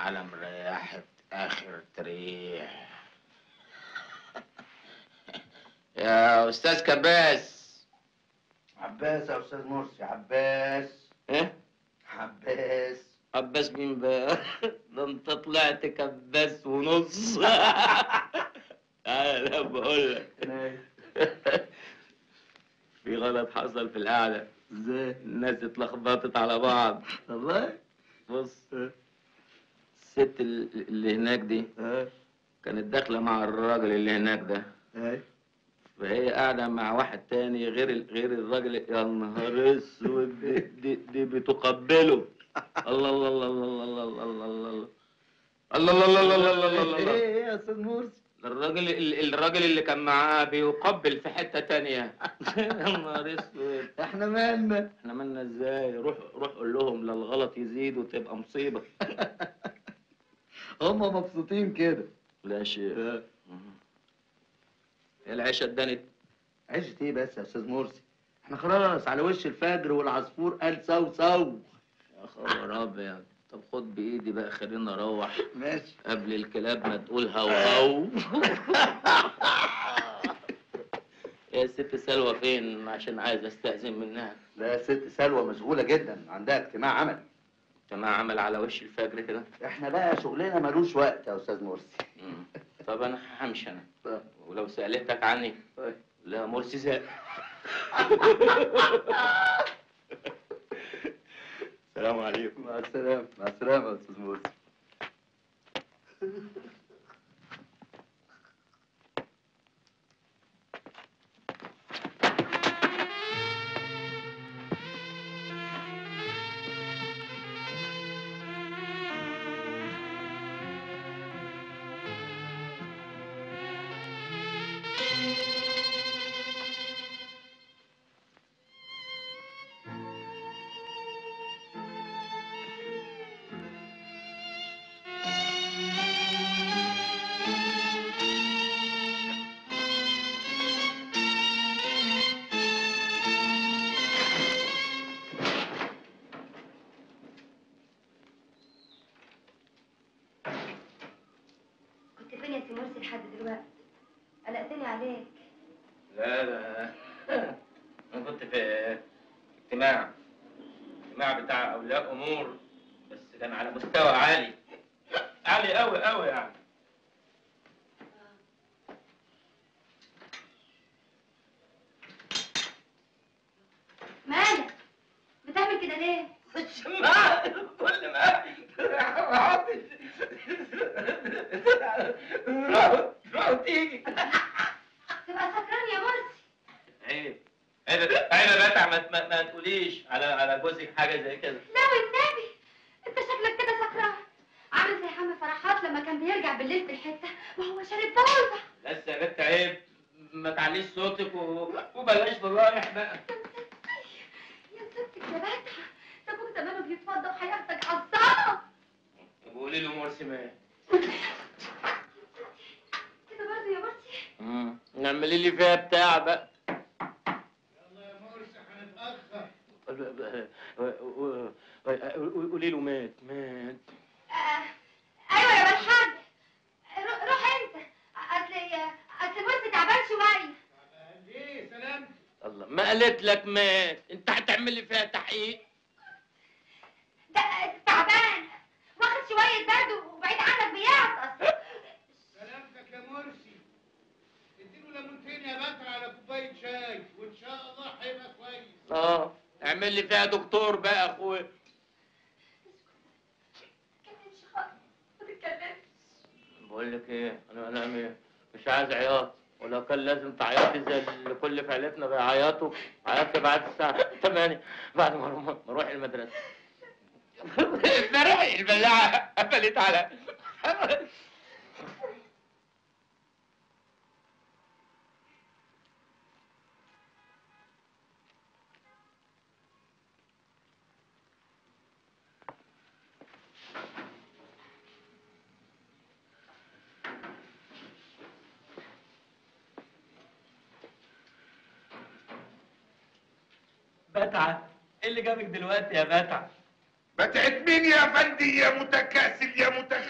على مريحة آخر تريح يا أستاذ كباس عباس يا استاذ مرسي عباس إيه؟ عباس عباس مين بقى؟ ده أنت طلعت كباس ونص أنا بقول لك في غلط حصل في القعدة ازاي؟ الناس اتلخبطت على بعض والله بص الست ال- اللي هناك دي كانت داخلة مع الراجل اللي هناك ده فهي قاعدة مع واحد تاني غير ال- غير الراجل يا نهار اسود دي, دي, دي بتقبله الله الله الله الله الله الله الله الله الله الله الله الله الله الله الله الله ايه يا استاذ مرسي الراجل ال- الراجل اللي كان معاه بيقبل في حتة تانية يا نهار اسود احنا مالنا احنا مالنا ازاي روح روح قول لهم لا الغلط يزيد وتبقى مصيبة هم مبسوطين كده لا شيء العيشة اتدنت عشت ايه بس يا استاذ مرسي احنا خلاص على وش الفجر والعصفور قال سو سو يا خبر ابيض طب خد بايدي بقى خلينا نروح ماشي قبل الكلاب ما تقول هو هو يا ست سلوى فين عشان عايز استأذن منها لا ست سلوى مشغولة جدا عندها اجتماع عمل اجتماع عمل على وش الفجر كده احنا بقى شغلنا ملوش وقت يا استاذ مرسي مم. طب انا همشي انا طيب. ولو سألتك عني طيب. لا مرسي زق السلام عليكم مع السلامة مع السلامة يا استاذ مرسي كنت فين يا سي مرسي لحد دلوقتي قلقتني عليك لا لا انا كنت في اجتماع اجتماع بتاع اولياء امور بس كان على مستوى عالي عالي قوي قوي يعني مالك بتعمل كده ليه الشماعة كل ما احط روح وتيجي تبقى سكران يا مرسي عيب عيب عيب يا بتع ما, ما, ما تقوليش على على جوزك حاجه زي كده لا والنبي انت شكلك كده سكران عامل زي حمد فرحات لما كان بيرجع بالليل في الحته وهو شارب بوزه بس يا بنت عيب ما تعليش صوتك و... وبلاش فضايح بقى يا ستك يا باتها ده ابوك زمانه بيتفضى وهياخدك عالصاله وقولي له مرسي مات كده برضه يا مرسي نعملي لي فيها بتاع بقى يلا يا مرسي هنتأخر قولي له مات مات آه. ايوه يا بالحاج رو- روح انت اصل اصل مرسي تعبان شويه ليه سلام الله ما قالت لك مات انت هتعمل لي فيها تحقيق ده تعبان واخد شويه برد وبعيد عنك بيعطس سلامتك يا مرسي اديله ليمونتين يا بكر على كوبايه شاي وان شاء الله هيبقى كويس اه اعمل لي فيها دكتور بقى يا اخويا تتكلمش خالص ما تتكلمش بقول لك ايه انا انا م- مش عايز عياط ولو كان لازم تعيطي زي اللي كل في عيلتنا بيعيطوا عيطت بعد الساعة 8 بعد ما ما اروح المدرسة امبارح البلاعة قفلت على بتعة ايه اللي جابك دلوقتي يا بتعة؟ بتعت مين يا فندي يا متكاسل يا متخلف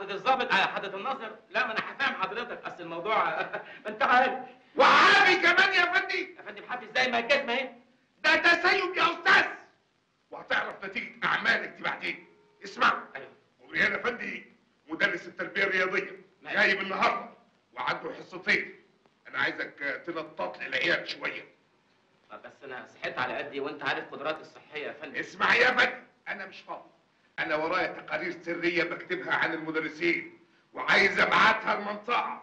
حضرة الضابط على حضرة الناظر لا ما انا هفهم حضرتك اصل الموضوع ما انت عارف وعافي كمان يا فندي يا فندم حافظ زي ما الجزمه اهي ده تسيب يا استاذ وهتعرف نتيجه اعمالك دي بعدين اسمع ايوه وريان افندي مدرس التربيه الرياضيه ماشي. جايب النهارده وعنده حصتين انا عايزك تنطط لي العيال شويه طب بس انا صحيت على قدي وانت عارف قدراتي الصحيه يا فندم اسمع يا فندي انا مش فاضي انا ورايا تقارير سريه بكتبها عن المدرسين وعايز ابعتها المنطقه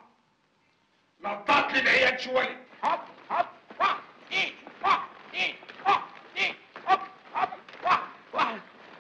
نطط لي العيال شويه هوب هوب واحد اثنين واحد اثنين واحد اثنين هوب هوب واحد واحد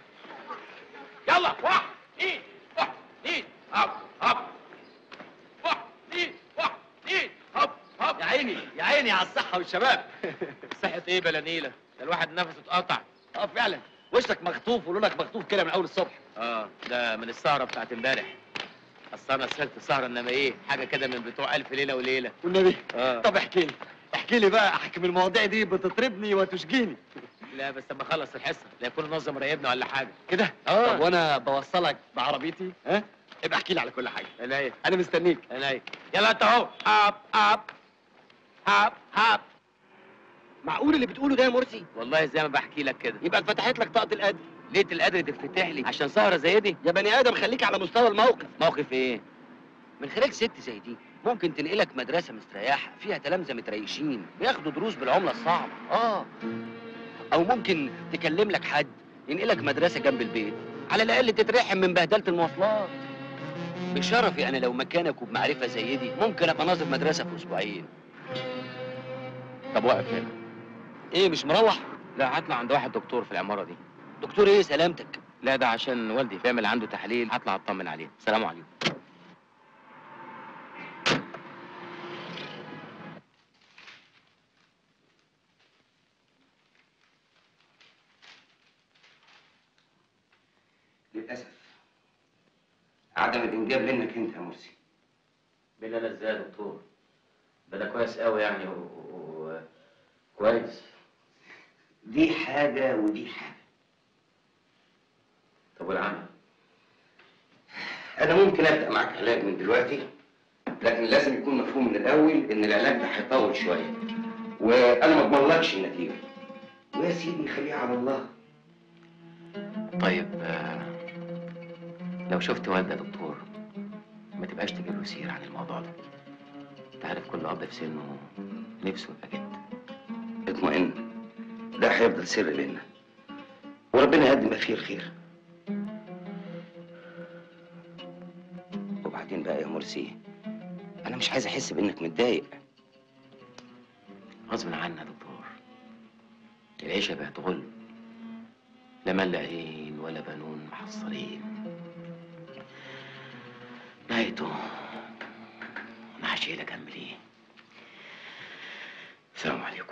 يلا واحد اثنين واحد اثنين هوب هوب واحد اثنين واحد اثنين هوب هوب يا عيني يا عيني على الصحة والشباب صحة ايه بلا نيلة ده الواحد نفسه اتقطع اه فعلا وشك مخطوف ولونك مخطوف كده من اول الصبح اه ده من السهرة بتاعت امبارح اصل انا سهرت السهرة انما ايه حاجة كده من بتوع الف ليلة وليلة والنبي اه طب احكي لي احكي لي بقى احكي من المواضيع دي بتطربني وتشجيني لا بس لما اخلص الحصة لا يكون نظم راقبنا ولا حاجة كده اه. طب وانا بوصلك بعربيتي ها ابقى احكي لي على كل حاجه عينيا انا مستنيك عينيا يلا انت اهو هاب هاب هاب هاب معقول اللي بتقوله ده يا مرسي والله زي ما بحكي لك كده يبقى اتفتحت لك طاقه القدر ليله القدر تفتح لي عشان سهرة زي دي يا بني ادم خليك على مستوى الموقف موقف ايه من خلال ست زي دي ممكن تنقلك مدرسة مستريحة فيها تلامذة متريشين بياخدوا دروس بالعملة الصعبة اه أو ممكن تكلم لك حد ينقلك مدرسة جنب البيت على الأقل تترحم من بهدلة المواصلات بشرفي أنا لو مكانك وبمعرفة زي دي ممكن أبقى ناظر مدرسة في أسبوعين طب واقف هنا إيه مش مروح؟ لا هطلع عند واحد دكتور في العمارة دي دكتور إيه سلامتك؟ لا ده عشان والدي بيعمل عنده تحاليل هطلع اطمن عليه سلام عليكم للأسف عدم الإنجاب لأنك أنت يا مرسي بالله لا ازاي يا دكتور ده ده كويس قوي يعني و... و... كويس دي حاجة ودي حاجة طب والعمل أنا ممكن أبدأ معاك علاج من دلوقتي لكن لازم يكون مفهوم من الأول إن العلاج ده هيطول شوية وأنا ما أضمنلكش النتيجة ويا سيدي خليها على الله طيب آه، لو شفت والدة يا دكتور ما تبقاش تجيب له سير عن الموضوع ده انت عارف كل اب في سنه نفسه يبقى جد اطمئن ده هيفضل سر بينا وربنا يقدم ما فيه الخير وبعدين بقى يا مرسي أنا مش عايز أحس بإنك متضايق غصب عني يا دكتور العيشة بقت غل لا مال عين ولا بنون محصلين نهايته انا هشيلك اعمل ايه السلام عليكم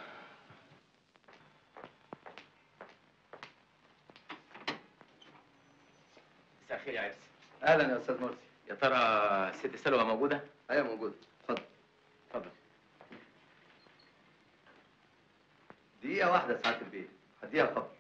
مساء الخير يا عرس اهلا يا استاذ مرسي يا ترى ست سلوى موجودة؟ ايوه موجود اتفضل اتفضل دقيقة واحدة يا سعادة البيت هديها خبر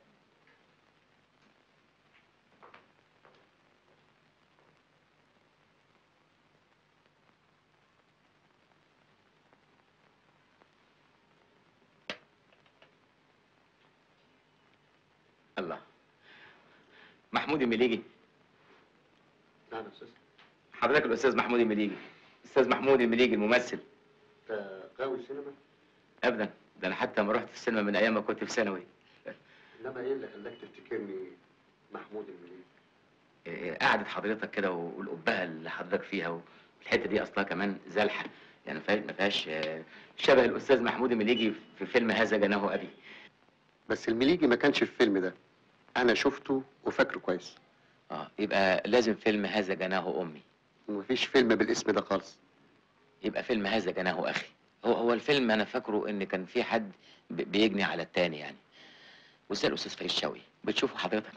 الله محمود المليجي نعم يا استاذ حضرتك الاستاذ محمود المليجي استاذ محمود المليجي الممثل انت غاوي سينما ابدا ده انا حتى ما رحت السينما من ايام ما كنت في ثانوي انما ايه اللي خلاك تفتكرني محمود المليك إيه، قعدة حضرتك كده والقبهه اللي حضرتك فيها والحته دي اصلها كمان زلحه يعني فا- ما فيهاش آه، شبه الاستاذ محمود المليجي في فيلم هذا جناه ابي بس المليجي ما كانش في الفيلم ده انا شفته وفاكره كويس اه يبقى لازم فيلم هذا جناه امي مفيش فيلم بالاسم ده خالص يبقى فيلم هذا جناه اخي هو هو الفيلم انا فاكره ان كان في حد ب- بيجني على التاني يعني وزي الاستاذ فريد شوقي بتشوفه حضرتك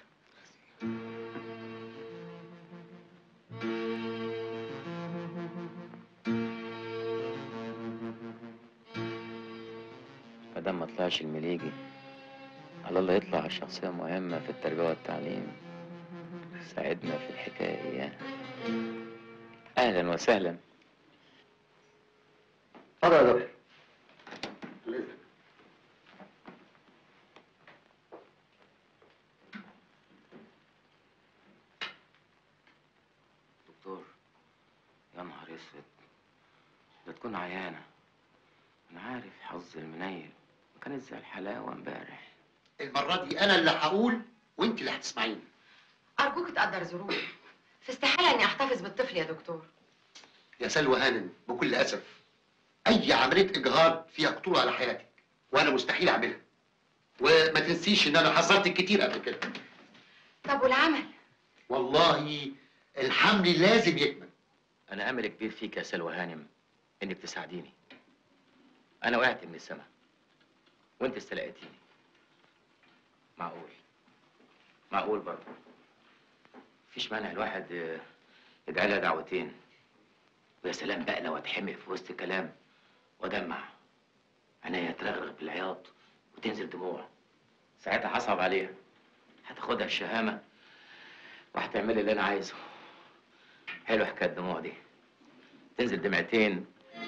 مادام ما طلعش المليجي على الله يطلع شخصية مهمة في التربية والتعليم ساعدنا في الحكاية اهلا وسهلا اتفضل يا دكتور دكتور يا نهار اسود ده تكون عيانه انا عارف حظ المنيل ما كانت زي الحلاوه امبارح المرة دي أنا اللي هقول وأنت اللي هتسمعيني أرجوك تقدر ظروفي في استحالة إني أحتفظ بالطفل يا دكتور يا سلوى هانم بكل أسف أي عملية إجهاض فيها خطورة على حياتك وأنا مستحيل أعملها وما تنسيش إن أنا حذرتك كتير قبل كده طب والعمل والله الحمل لازم يكمل انا امل كبير فيك يا سلوى هانم انك تساعديني انا وقعت من السما وانت استلقيتيني معقول معقول برضه مفيش مانع الواحد آه، يدعي لها دعوتين ويا سلام بقى لو اتحمق في وسط كلام وادمع عينيا ترغرغ بالعياط وتنزل دموع ساعتها هصعب عليها هتاخدها الشهامه وهتعملي اللي انا عايزه حلو حكايه الدموع دي تنزل دمعتين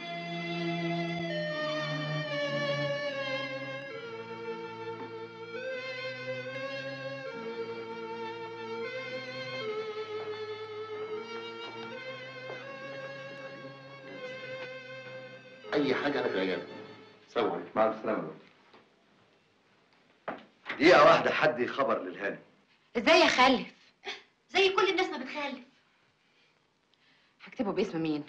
أي حاجة أنا في العيادة سلام عليكم مع السلامة يا دكتور دقيقة واحدة حد خبر للهانم إزاي أخلف؟ زي كل الناس ما بتخلف هكتبه باسم مين؟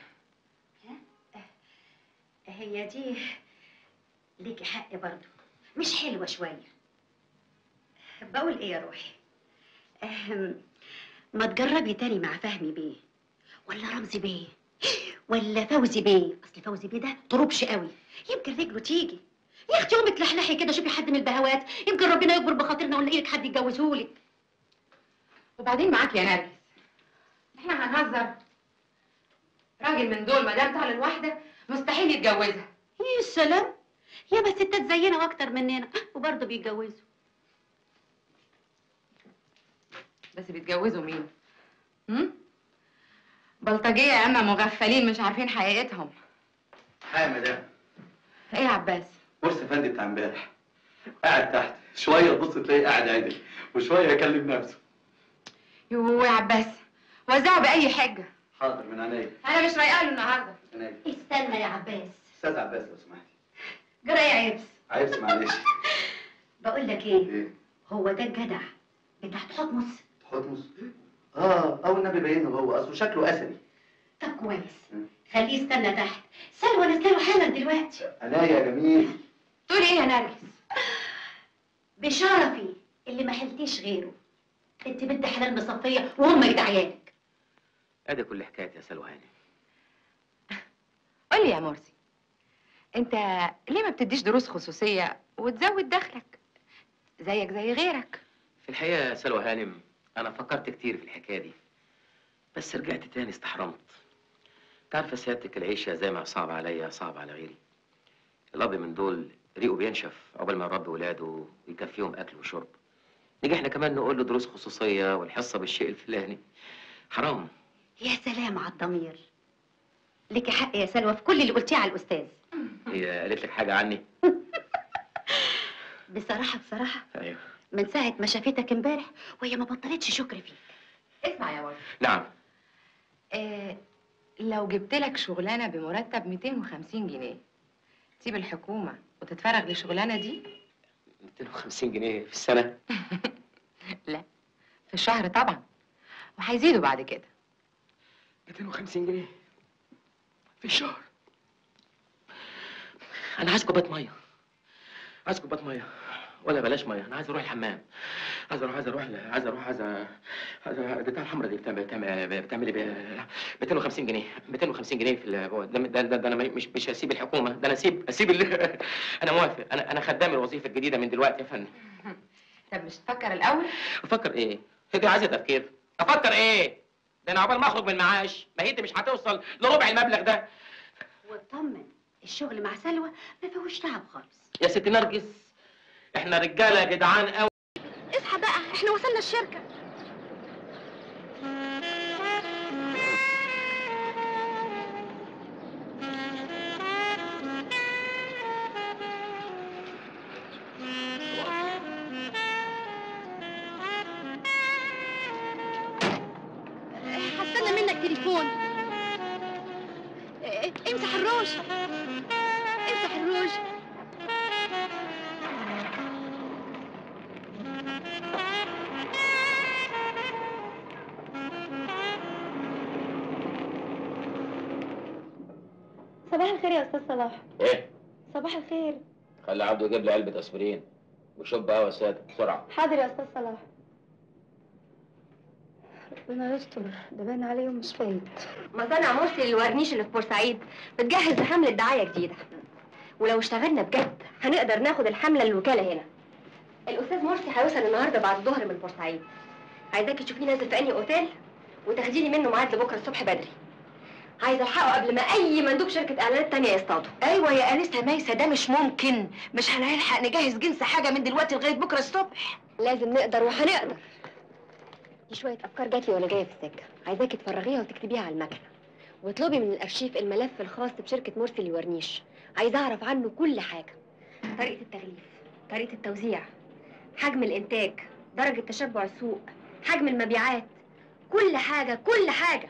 هي دي ليكي حق برضه مش حلوة شوية بقول ايه يا روحي أهم، ما تجربي تاني مع فهمي بيه ولا رمزي بيه ولا فوزي بيه اصل فوزي بيه ده طربش قوي يمكن رجله تيجي يا اختي قومي تلحلحي كده شوفي حد من البهوات يمكن ربنا يكبر بخاطرنا ونلاقي لك حد يتجوزهولك وبعدين معاك يا نرجس احنا هنهزر راجل من دول ما دام طال الواحدة مستحيل يتجوزها يا سلام يا بس ستات زينا واكتر مننا وبرضه بيتجوزوا بس بيتجوزوا مين؟ هم؟ بلطجية يا اما مغفلين مش عارفين حقيقتهم حامد ده ايه يا عباس؟ مرسي فندي بتاع امبارح قاعد تحت شوية تبص تلاقيه قاعد عادل وشوية يكلم نفسه يوه يا عباس وزعوا بأي حجة حاضر من عينيا أنا مش رايقة له النهاردة عينيا استنى يا عباس استاذ عباس لو سمحتي جرى يا عبس عايز معلش بقول لك ايه ايه هو ده الجدع بتاع حتمس حتمس اه او النبي باينه هو اصله شكله اسدي طب كويس خليه يستنى تحت سلوى نزله حالا دلوقتي عينيا يا جميل تقول ايه يا نرجس؟ بشرفي اللي ما حلتيش غيره انت بنت حلال مصفيه وهم يدعيالك ادي كل حكايه يا سلوى هاني قول لي يا مرسي انت ليه ما بتديش دروس خصوصية وتزود دخلك زيك زي غيرك في الحقيقه يا سلوى هانم انا فكرت كتير في الحكايه دي بس رجعت تاني استحرمت تعرف سيادتك العيشه زي ما صعب عليا صعب على غيري الاب من دول ريقه بينشف عقبال ما يربي ولاده ويكفيهم اكل وشرب نيجي احنا كمان نقول له دروس خصوصيه والحصه بالشيء الفلاني حرام يا سلام على الضمير لك حق يا سلوى في كل اللي قلتيه على الاستاذ هي قالت لك حاجه عني بصراحه بصراحه ايوه من ساعه ما شافتك امبارح وهي ما بطلتش شكر فيك اسمع يا مرسي نعم اه لو جبت لك شغلانة بمرتب 250 جنيه تسيب الحكومة وتتفرغ للشغلانة دي 250 جنيه في السنه لا في الشهر طبعا وهيزيدوا بعد كده 250 جنيه في الشهر انا عايز كوبايه ميه عايز كوبايه ميه ولا بلاش ميه انا عايز اروح الحمام عايز اروح عايز اروح عايز اروح عايز أ- عايز أ- بتاع الحمرا دي بتعمل بتعمل بتعمل إيه؟ 250 جنيه 250 جنيه في ال- ده ده, ده, ده انا مش مش هسيب الحكومه ده انا اسيب اسيب ال- انا موافق انا انا خدام الوظيفه الجديده من دلوقتي يا فندم طب مش تفكر الأول افكر ايه؟ هي دي عايزه تفكير افكر ايه؟ ده انا عقبال ما اخرج من المعاش ما هي دي مش هتوصل لربع المبلغ ده واطمن الشغل مع سلوى ما فيهوش تعب خالص يا ست نرجس احنا رجاله جدعان قوي اصحى بقى احنا وصلنا الشركه عندك تليفون إيه، امسح الروج امسح الروج صباح الخير يا استاذ صلاح ايه صباح الخير خلي عبده يجيب لي علبه اسبرين وشوب قهوه ساده بسرعه حاضر يا استاذ صلاح ربنا يستر ده باين عليه يوم مش فايت مصانع مرسي للورنيش اللي في بورسعيد بتجهز لحملة دعاية جديدة ولو اشتغلنا بجد هنقدر ناخد الحملة للوكالة هنا الأستاذ مرسي هيوصل النهاردة بعد الظهر من بورسعيد عايزاكي تشوفيه نازل في أنهي أوتيل وتاخديني منه ميعاد لبكرة الصبح بدري عايزة ألحقه قبل ما أي مندوب شركة إعلانات تانية يصطاده ايوه يا انسه ميسه ده مش ممكن مش هنلحق نجهز جنس حاجه من دلوقتي لغايه بكره الصبح لازم نقدر وهنقدر دي شوية أفكار جات لي وأنا جاية في السكة عايزاكي تفرغيها وتكتبيها على المكنة واطلبي من الأرشيف الملف الخاص بشركة مرسي لورنيش عايزة أعرف عنه كل حاجة طريقة التغليف طريقة التوزيع حجم الإنتاج درجة تشبع السوق حجم المبيعات كل حاجة كل حاجة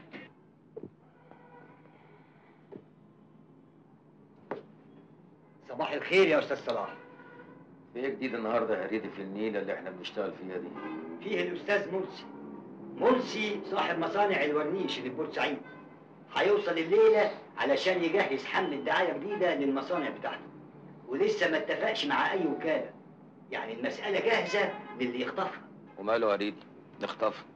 صباح الخير يا استاذ صلاح في ايه جديد النهارده يا ريدي في النيله اللي احنا بنشتغل فيها دي فيه الاستاذ مرسي مرسي صاحب مصانع الورنيش اللي في بورسعيد هيوصل الليله علشان يجهز حمله دعايه جديده للمصانع بتاعته ولسه ما اتفقش مع اي وكاله يعني المساله جاهزه للي يخطفها وماله يا ريدي نخطف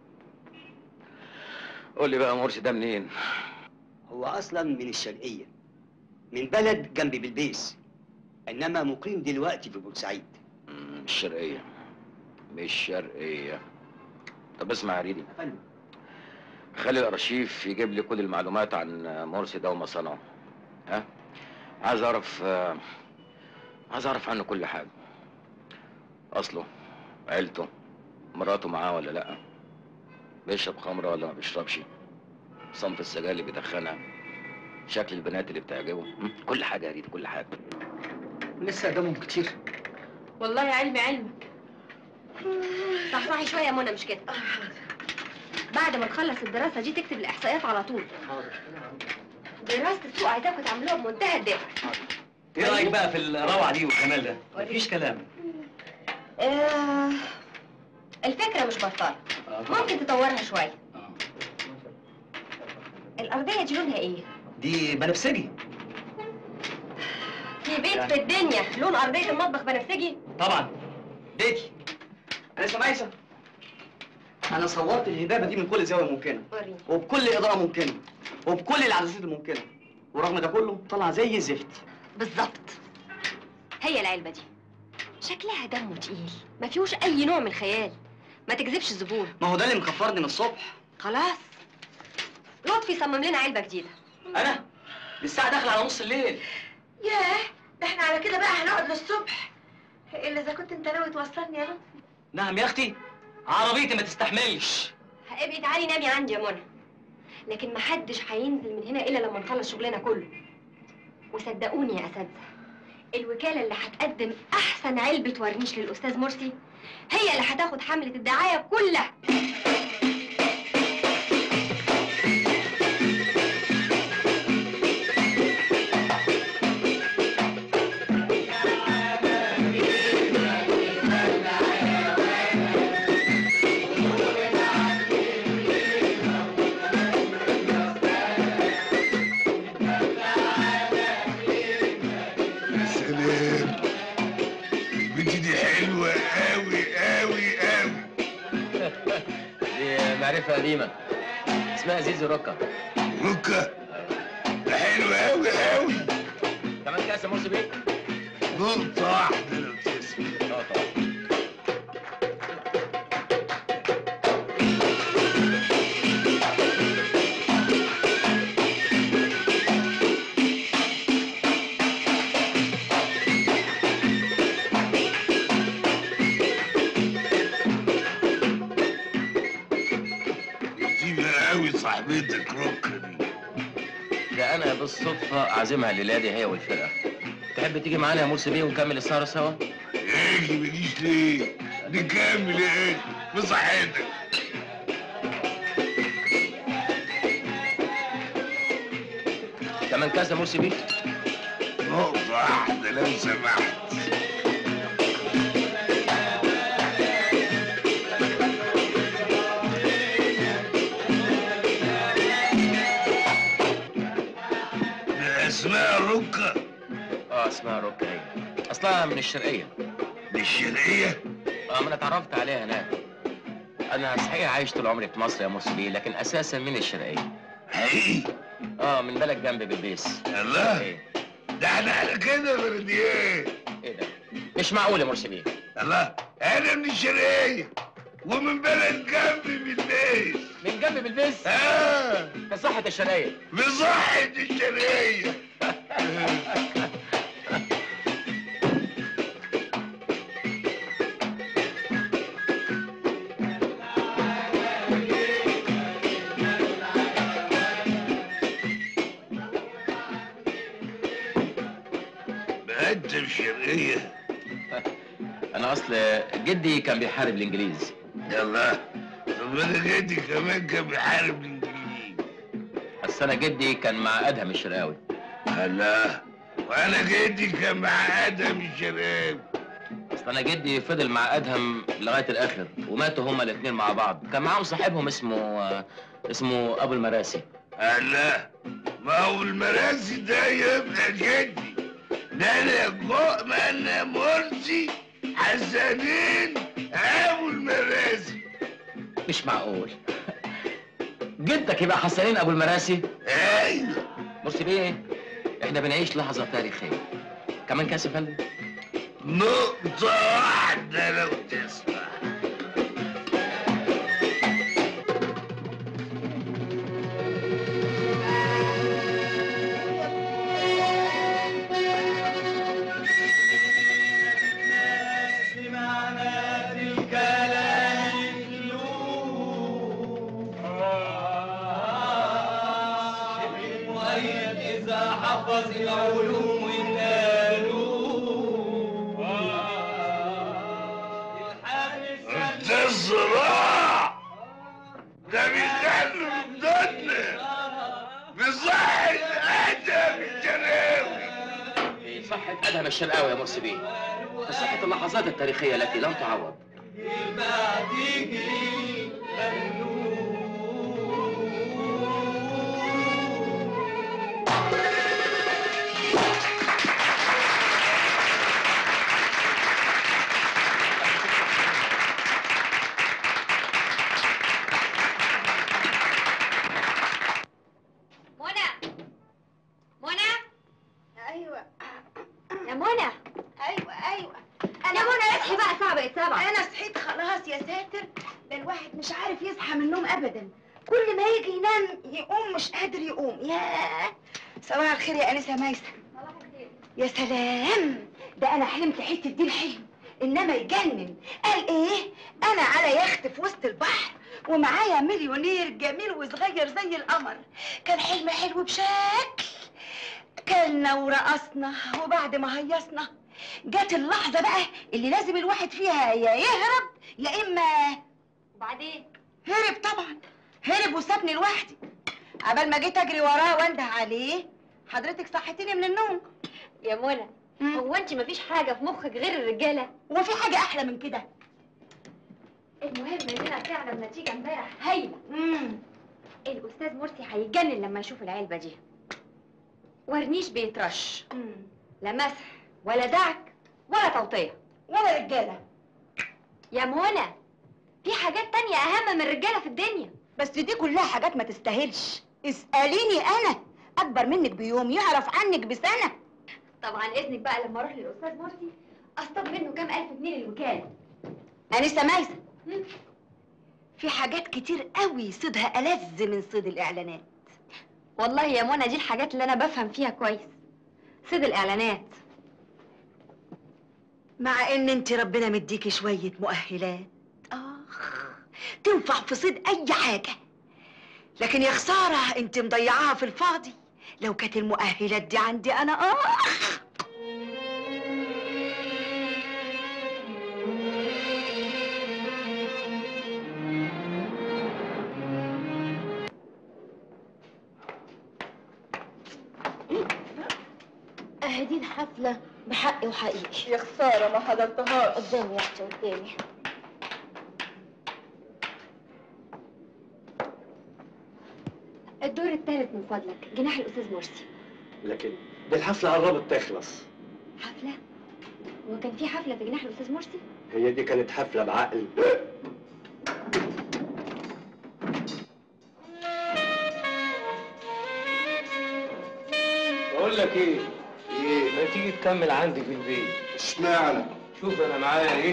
قول لي بقى مرسي ده منين هو اصلا من الشرقيه من بلد جنب بلبيس انما مقيم دلوقتي في بورسعيد مم، مش شرقيه مش شرقيه طب اسمع يا ريدي خلي الارشيف يجيب لي كل المعلومات عن مرسي ده ومصانعه ها عايز اعرف آه، عايز اعرف عنه كل حاجه اصله عيلته مراته معاه ولا لا بيشرب خمره ولا ما بيشربش صنف السجاير اللي بيدخنها شكل البنات اللي بتعجبه مم، كل حاجه يا ريدي كل حاجه لسه قدامهم كتير والله علمي علمك صحصحي شوية يا منى مش كده بعد ما تخلص الدراسة دي تكتب الإحصائيات على طول دراسة السوق عايزاكم تعملوها بمنتهى الدقة ايه رايك بقى في الروعه دي والجمال ده مفيش كلام آه، الفكرة مش بطالة ممكن تطورها شوية الأرضية دي لونها إيه؟ دي بنفسجي في بيت في الدنيا لون أرضية المطبخ بنفسجي؟ طبعا بيتي انا اسمه ميسة انا صورت الهبابه دي من كل زاويه ممكنه وريني وبكل اضاءه ممكنه وبكل العدسات الممكنه ورغم ده كله طلع زي الزفت بالظبط هي العلبة دي شكلها دمه تقيل ما فيهوش أي نوع من الخيال ما تجذبش الزبون ما هو ده اللي مخفرني من الصبح خلاص لطفي صمم لنا علبة جديدة انا دي الساعه داخله على نص الليل ياه ده احنا على كده بقى هنقعد للصبح الا اذا كنت انت ناوي توصلني يا لطفي نعم يا اختي عربيتي ما تستحملش ابقي تعالي نامي عندي يا منى لكن محدش هينزل من هنا الا لما نخلص شغلنا كله وصدقوني يا اساتذه الوكاله اللي هتقدم احسن علبه ورنيش للاستاذ مرسي هي اللي هتاخد حمله الدعايه كلها سلام البنت دي حلوة قوي قوي قوي دي معرفه قديمه اسمها زيزو روكا روكا ده حلوة قوي قوي كمان كاس يا مرسي بيه نقطة واحدة لو تسمع اه طبعا لطيفة قوي صاحبتك روكا دي ده انا بالصدفه عازمها الليله دي هي والفرقه تحب تيجي معانا يا مرسي بيه ونكمل السهره سوا اجي ماليش ليه نكمل ايه بصحتك كمان كاس يا مرسي بيه نقطة واحدة لو سمحت اسمها ركة اه اسمها روكا هي اصلها من الشرقيه من الشرقية؟ اه ما انا اتعرفت عليها هناك انا صحيح عايش طول عمري في مصر يا مرسي بيه لكن اساسا من الشرقيه حقيقي اه من بلد جنبي بالبيس الله ايه ده احنا على كده برديان ايه ده مش معقول يا مرسي بيه الله انا من الشرقية ومن بلد جنبي بالليل من جنب بالبيس اه في صحة الشرقية بصحة الشرقية مقدم شرقية انا اصل جدي كان بيحارب الانجليز يلا طب انا جدي كمان كان بيحارب الانجليز بس انا جدي كان مع ادهم الشرقاوي الله وانا جدي كان مع ادم الشرقاوي اصل انا جدي فضل مع ادهم لغايه الاخر وماتوا هما الاثنين مع بعض كان معاهم صاحبهم اسمه اسمه ابو المراسي الله ما هو المراسي ده يبقى جدي ده انا فوق ما انا مرسي حسنين ابو المراسي مش معقول جدك يبقى حسنين ابو المراسي ايوه مرسي بيه احنا بنعيش لحظه تاريخيه كمان كاس يا فندم نقطة واحدة لو تسمع إذا حفظ العلوم ده الصراع ده بيخلوا ضدنا بصحة ادم الشرقاوي في صحه ادهم الشرقاوي يا مرسي بيه في صحه اللحظات التاريخيه التي لن تعوض منى منى ايوه يا منى ايوه ايوه يا منى اصحي بقى الساعه بقت سبعة انا صحيت خلاص يا ساتر ده الواحد مش عارف يصحى من النوم ابدا كل ما يجي ينام يقوم مش قادر يقوم ياه صباح الخير يا انسه ميسه يا سلام ده انا حلمت حته دي الحلم انما يجنن قال ايه انا على يخت في وسط البحر ومعايا مليونير جميل وصغير زي القمر كان حلم حلو بشكل كلنا ورقصنا وبعد ما هيصنا جت اللحظة بقى اللي لازم الواحد فيها يا يهرب يا إما وبعدين هرب طبعا هرب وسابني لوحدي عبال ما جيت أجري وراه وانده عليه حضرتك صحتيني من النوم يا منى هو انت مفيش حاجه في مخك غير الرجاله وفي حاجة أحلى من كده المهم اننا فعلا نتيجه امبارح هايله امم الاستاذ مرسي هيتجنن لما يشوف العلبه دي ورنيش بيترش لا مسح ولا دعك ولا توطيه ولا رجالة يا منى في حاجات تانية اهم من الرجاله في الدنيا بس دي كلها حاجات ما تستاهلش اسأليني أنا أكبر منك بيوم يعرف عنك بسنة طبعا اذنك بقى لما اروح للاستاذ مرسي اصطاد منه كام الف جنيه للوكاله أنسة مايسة في حاجات كتير قوي صيدها ألذ من صيد الإعلانات والله يا منى دي الحاجات اللي انا بفهم فيها كويس صيد الاعلانات مع ان انت ربنا مديكي شوية مؤهلات اخ تنفع في صيد اي حاجة لكن يا خسارة انت مضيعاها في الفاضي لو كانت المؤهلات دي عندي انا اخ حفلة بحقي وحقيقي يا خسارة ما حضرتهاش قدامي يا اختي قدامي الدور الثالث من فضلك جناح الأستاذ مرسي لكن دي الحفله قربت تخلص حفلة؟ هو كان في حفلة في جناح الأستاذ مرسي؟ هي دي كانت حفله بعقل بقول لك ايه؟ ايه؟ ما تيجي تكمل عندي في البيت اشمعنى؟ شوف انا معايا ايه؟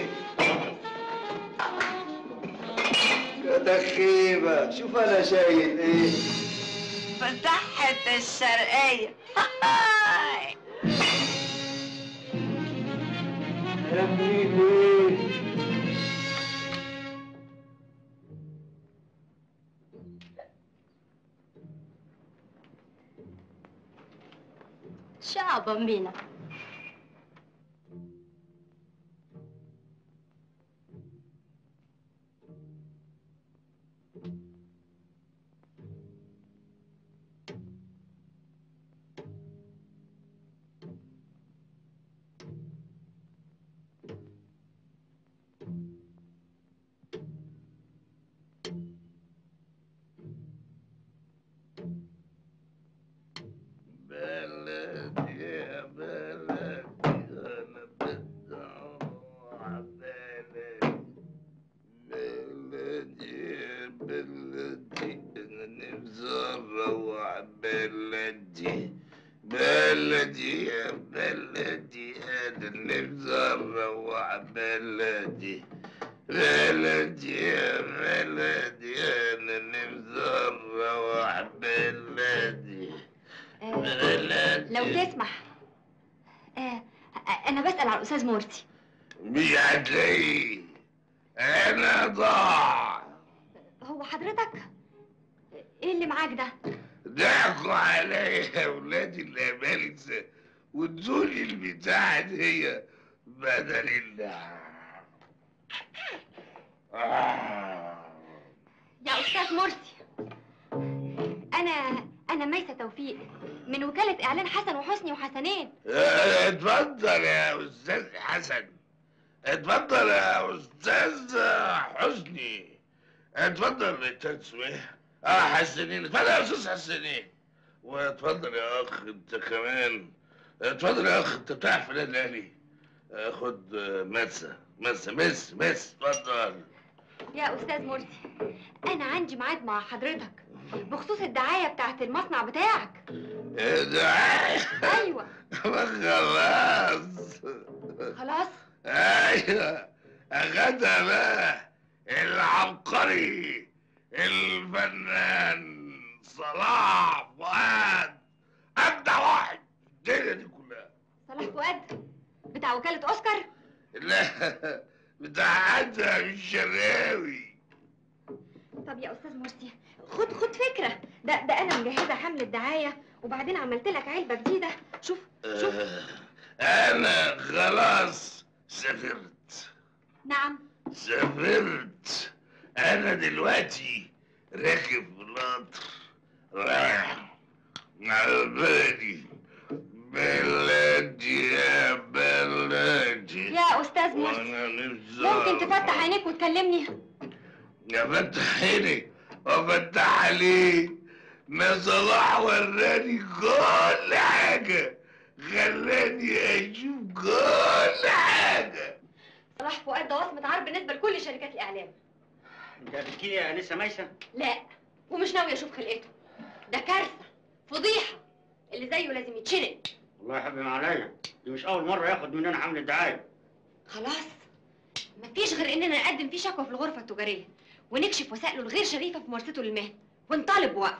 يا دخيبة شوف انا شايل ايه؟ فتحت الشرقية يا ابني شعبا بينا بلدي يا بلدي انا بدي اروح بلدي بلدي يا بلدي انا نفسي اروح بلدي بلدي يا بلدي انا نفسي اروح بلدي بلدي يا بلدي انا نفسي اروح بلدي بلدي لو تسمح آه أنا بسأل على الأستاذ مرسي مش هتلاقيه انا ضاع هو حضرتك إيه اللي معاك ده؟ ضحكوا عليا يا ولادي الامالسه وادوني البتاعه دي بدل الله آه. يا أستاذ مرسي أنا أنا ميسة توفيق من وكالة إعلان حسن وحسني وحسنين آه، اتفضل يا استاذ حسن اتفضل يا استاذ حسني اتفضل يا استاذ سميح اه حسنين اتفضل يا استاذ حسنين واتفضل يا اخ انت كمان اتفضل يا اخ انت بتاع فلان الاهلي آه، خد آه، مسه مسه مس مس اتفضل يا أستاذ مرسي أنا عندي ميعاد مع حضرتك بخصوص الدعاية بتاعت المصنع بتاعك ايه ده أيوة خلاص خلاص ايوه اخدها بقى العبقري الفنان صلاح فؤاد ابدع واحد في الدنيا دي كلها صلاح فؤاد بتاع وكالة أوسكار لا بتاع ادهم الشراوي طب يا أستاذ مرسي خد خد فكرة ده ده أنا مجهزة حملة دعاية وبعدين عملت لك علبة جديدة شوف شوف آه، انا خلاص سافرت نعم سافرت انا دلوقتي راكب في القطر رايح على بلدي بلدي يا بلدي يا أستاذ مرسي وانا نفسي ممكن تفتح عينيك وتكلمني افتح عيني وافتح عليه ما صلاح وراني كل حاجة خلاني اشوف كل حاجة صلاح فؤاد ده وصمة عار بالنسبة لكل شركات الإعلام انت بتحكي يا انسه ميسه لا ومش ناوي أشوف خلقته ده كارثة فضيحة اللي زيه لازم يتشنق والله يحب عليا دي مش اول مره ياخد مننا حمله دعايه خلاص مفيش غير إننا نقدم فيه شكوى في الغرفة التجارية ونكشف وسائله الغير شريفة في ممارسته للمهنة ونطالب بوقفه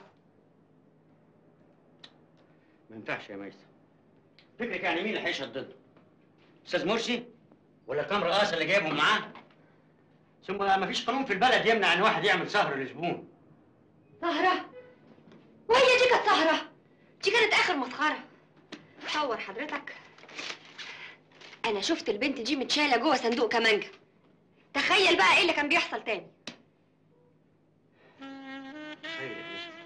ما ينفعش يا ميسه فكرك يعني مين اللي هيشهد ضده استاذ مرسي ولا كام رئاسه اللي جايبهم معاه ثم ما فيش قانون في البلد يمنع ان واحد يعمل سهر لزبون سهرة وهي دي كانت سهرة دي كانت آخر مسخرة تصور حضرتك أنا شفت البنت دي متشالة جوه صندوق كمانجا تخيل بقى إيه اللي كان بيحصل تاني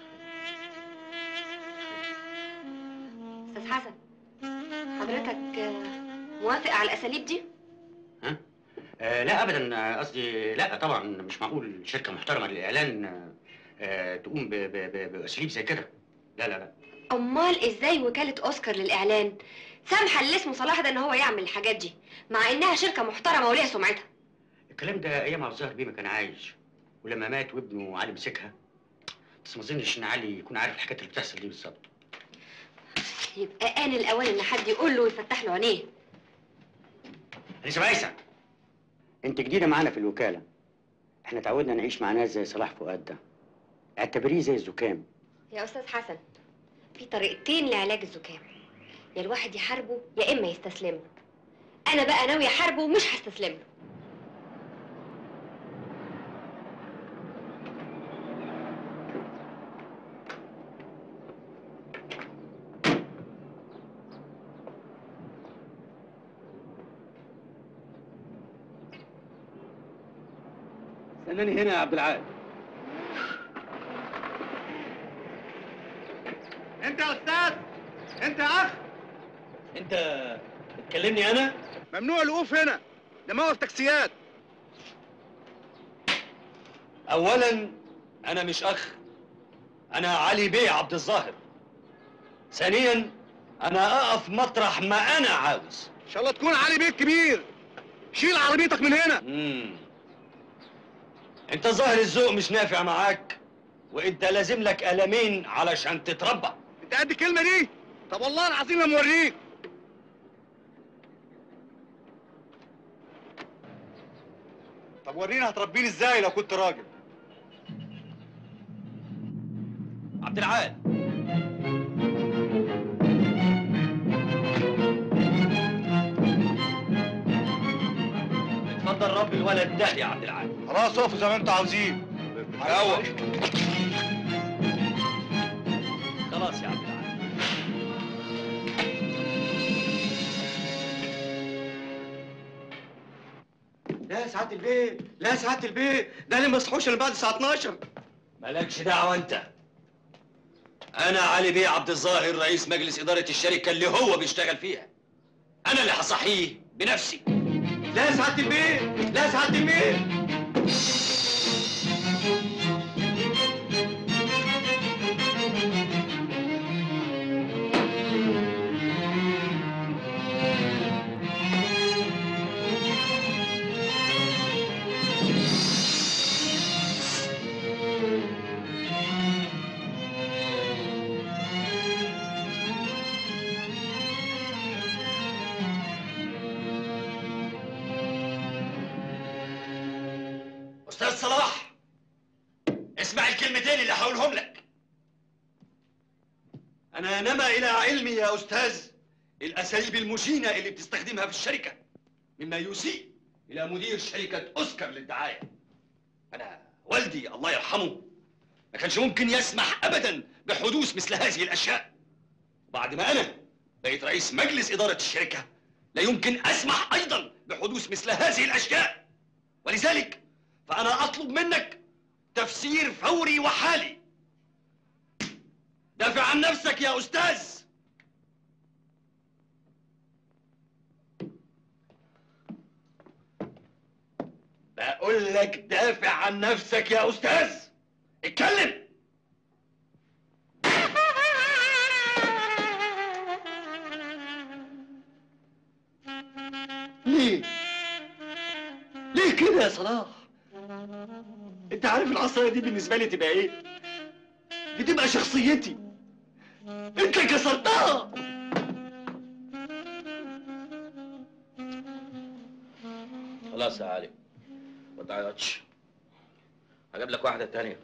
أستاذ حسن حضرتك موافق على الاساليب دي آه لا ابدا آه، قصدي لا طبعا مش معقول شركه محترمه للاعلان آه، آه تقوم ب- ب- ب- باساليب زي كده لا لا لا امال ازاي وكاله اوسكار للاعلان سامحه اللي اسمه صلاح ده ان هو يعمل الحاجات دي مع انها شركه محترمه وليها سمعتها الكلام ده ايام عبد الظاهر بيه ما كان عايش ولما مات وابنه علي مسكها بس ما اظنش ان علي يكون عارف الحاجات اللي بتحصل دي بالظبط يبقى آن الأوان إن حد يقول له ويفتح له عينيه انسه بايسه انت جديده معانا في الوكاله احنا تعودنا نعيش مع ناس زي صلاح فؤاد ده اعتبريه زي الزكام يا أستاذ حسن في طريقتين لعلاج الزكام يا الواحد يحاربه يا إما يستسلم له أنا بقى ناوية أحاربه ومش هستسلم له استناني هنا يا عبد العال انت يا استاذ انت يا اخ انت بتكلمني انا ممنوع الوقوف هنا ده موقف تاكسيات اولا انا مش اخ انا علي بيه عبد الظاهر ثانيا انا اقف مطرح ما انا عاوز ان شاء الله تكون علي بيه كبير شيل عربيتك من هنا مم. انت ظاهر الذوق مش نافع معاك وانت لازم لك قلمين علشان تتربى انت قد الكلمه دي طب والله العظيم ما موريك طب ورينا هتربيني ازاي لو كنت راجل عبد العال اتفضل رب الولد ده يا عبد العال خلاص اقفوا زي ما انتوا عاوزين روق خلاص يا عبد العال لا يا سعاده البيه لا يا سعاده البيه ده انا ما اصحوش الا بعد الساعه 12 مالكش دعوه انت انا علي بيه عبد الظاهر رئيس مجلس اداره الشركه اللي هو بيشتغل فيها انا اللي هصحيه بنفسي لا يا سعاده البيه لا يا سعاده البيه استاذ صلاح اسمع الكلمتين اللي هقولهم لك انا نما الى علمي يا استاذ الاساليب المشينه اللي بتستخدمها في الشركه مما يسيء الى مدير شركه اوسكار للدعايه انا والدي الله يرحمه ما كانش ممكن يسمح ابدا بحدوث مثل هذه الاشياء بعد ما انا بقيت رئيس مجلس اداره الشركه لا يمكن اسمح ايضا بحدوث مثل هذه الاشياء ولذلك فأنا أطلب منك تفسير فوري وحالي دافع عن نفسك يا أستاذ بقول لك دافع عن نفسك يا أستاذ اتكلم ليه ليه كده يا صلاح انت عارف العصايه دي بالنسبه لي تبقى ايه دي تبقى شخصيتي انت كسرتها خلاص يا علي ما تعيطش هجيب لك واحدة تانية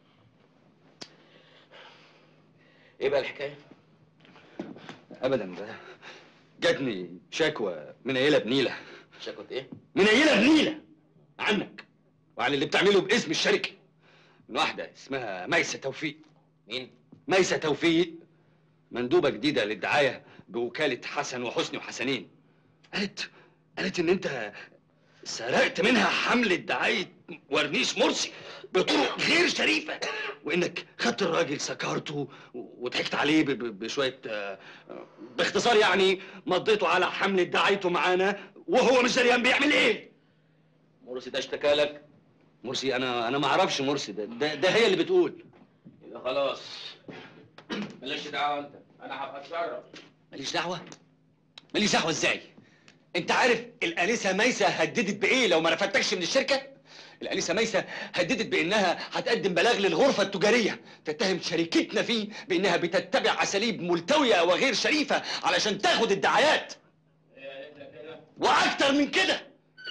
ايه بقى الحكاية؟ أبدا ده جاتني شكوى من عيلة بنيلة شكوى ايه؟ من عيلة بنيلة عنك وعن اللي بتعمله باسم الشركة من واحدة اسمها ميسة توفيق مين؟ ميسة توفيق مندوبة جديدة للدعاية بوكالة حسن وحسني وحسنين قالت قالت إن أنت سرقت منها حملة دعاية ورنيش مرسي بطرق غير شريفة وإنك خدت الراجل سكرته وضحكت عليه ب- ب- بشوية آه، باختصار يعني مضيته على حملة دعايته معانا وهو مش دريان بيعمل إيه مرسي ده اشتكى لك مرسي أنا أنا ما أعرفش مرسي ده, ده ده هي اللي بتقول يبقى خلاص مالكش دعوه انت انا هبقى اتصرف ماليش دعوة ماليش دعوة إزاي أنت عارف الآنسة ميسة هددت بإيه لو ما رفدتكش من الشركة؟ الآنسة ميسة هددت بإنها هتقدم بلاغ للغرفة التجارية تتهم شركتنا فيه بإنها بتتبع أساليب ملتوية وغير شريفة علشان تاخد الدعايات وأكتر من كده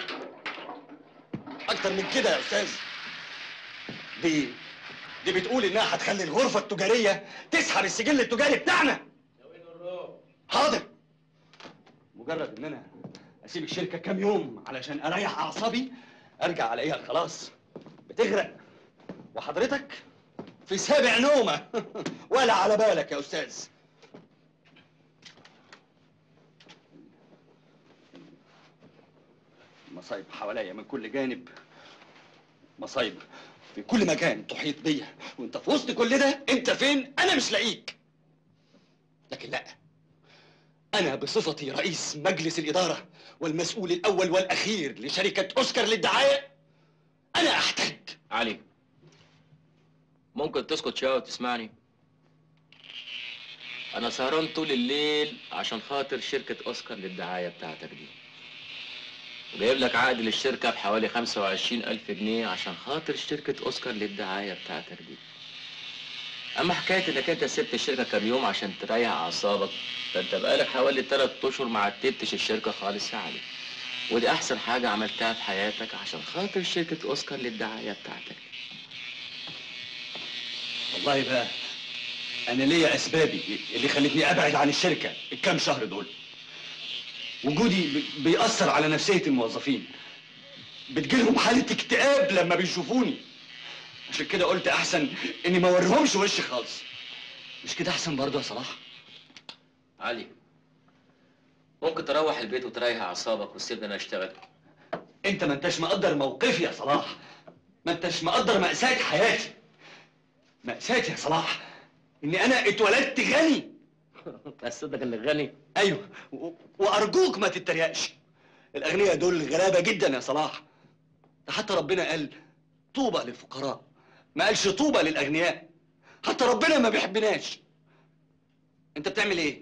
أكتر من كده يا أستاذ دي دي بتقول إنها هتخلي الغرفة التجارية تسحب السجل التجاري بتاعنا حاضر مجرد ان انا اسيب الشركه كام يوم علشان اريح اعصابي ارجع الاقيها خلاص بتغرق وحضرتك في سابع نومه ولا على بالك يا استاذ مصايب حواليا من كل جانب مصايب في كل مكان تحيط بيا وانت في وسط كل ده انت فين انا مش لاقيك لكن لا أنا بصفتي رئيس مجلس الإدارة والمسؤول الأول والأخير لشركة أوسكار للدعاية أنا أحتاج علي ممكن تسكت شويه وتسمعني انا سهران طول الليل عشان خاطر شركه اوسكار للدعايه بتاعتك دي وجايب لك عقد للشركه بحوالي 25 الف جنيه عشان خاطر شركه اوسكار للدعايه بتاعتك دي اما حكايه انك انت سبت الشركه كام يوم عشان تريح اعصابك ده انت بقالك حوالي 3 اشهر ما عتبتش الشركه خالص يا علي ودي احسن حاجه عملتها في حياتك عشان خاطر شركه اوسكار للدعايه بتاعتك والله بقى أنا ليا أسبابي اللي خلتني أبعد عن الشركة الكام شهر دول وجودي بي- بيأثر على نفسية الموظفين بتجيلهم حالة اكتئاب لما بيشوفوني عشان كده قلت أحسن إني ما أوريهمش وشي خالص مش كده أحسن برضه يا صلاح؟ علي ممكن تروح البيت وتريح اعصابك وتسيبني انا اشتغل انت ما انتش مقدر موقفي يا صلاح ما انتش مقدر مأساة حياتي مأساتي يا صلاح اني انا اتولدت غني تصدق انك غني ايوه و- وارجوك ما تتريقش الاغنياء دول غلابه جدا يا صلاح ده حتى ربنا قال طوبى للفقراء ما قالش طوبى للاغنياء حتى ربنا ما بيحبناش انت بتعمل ايه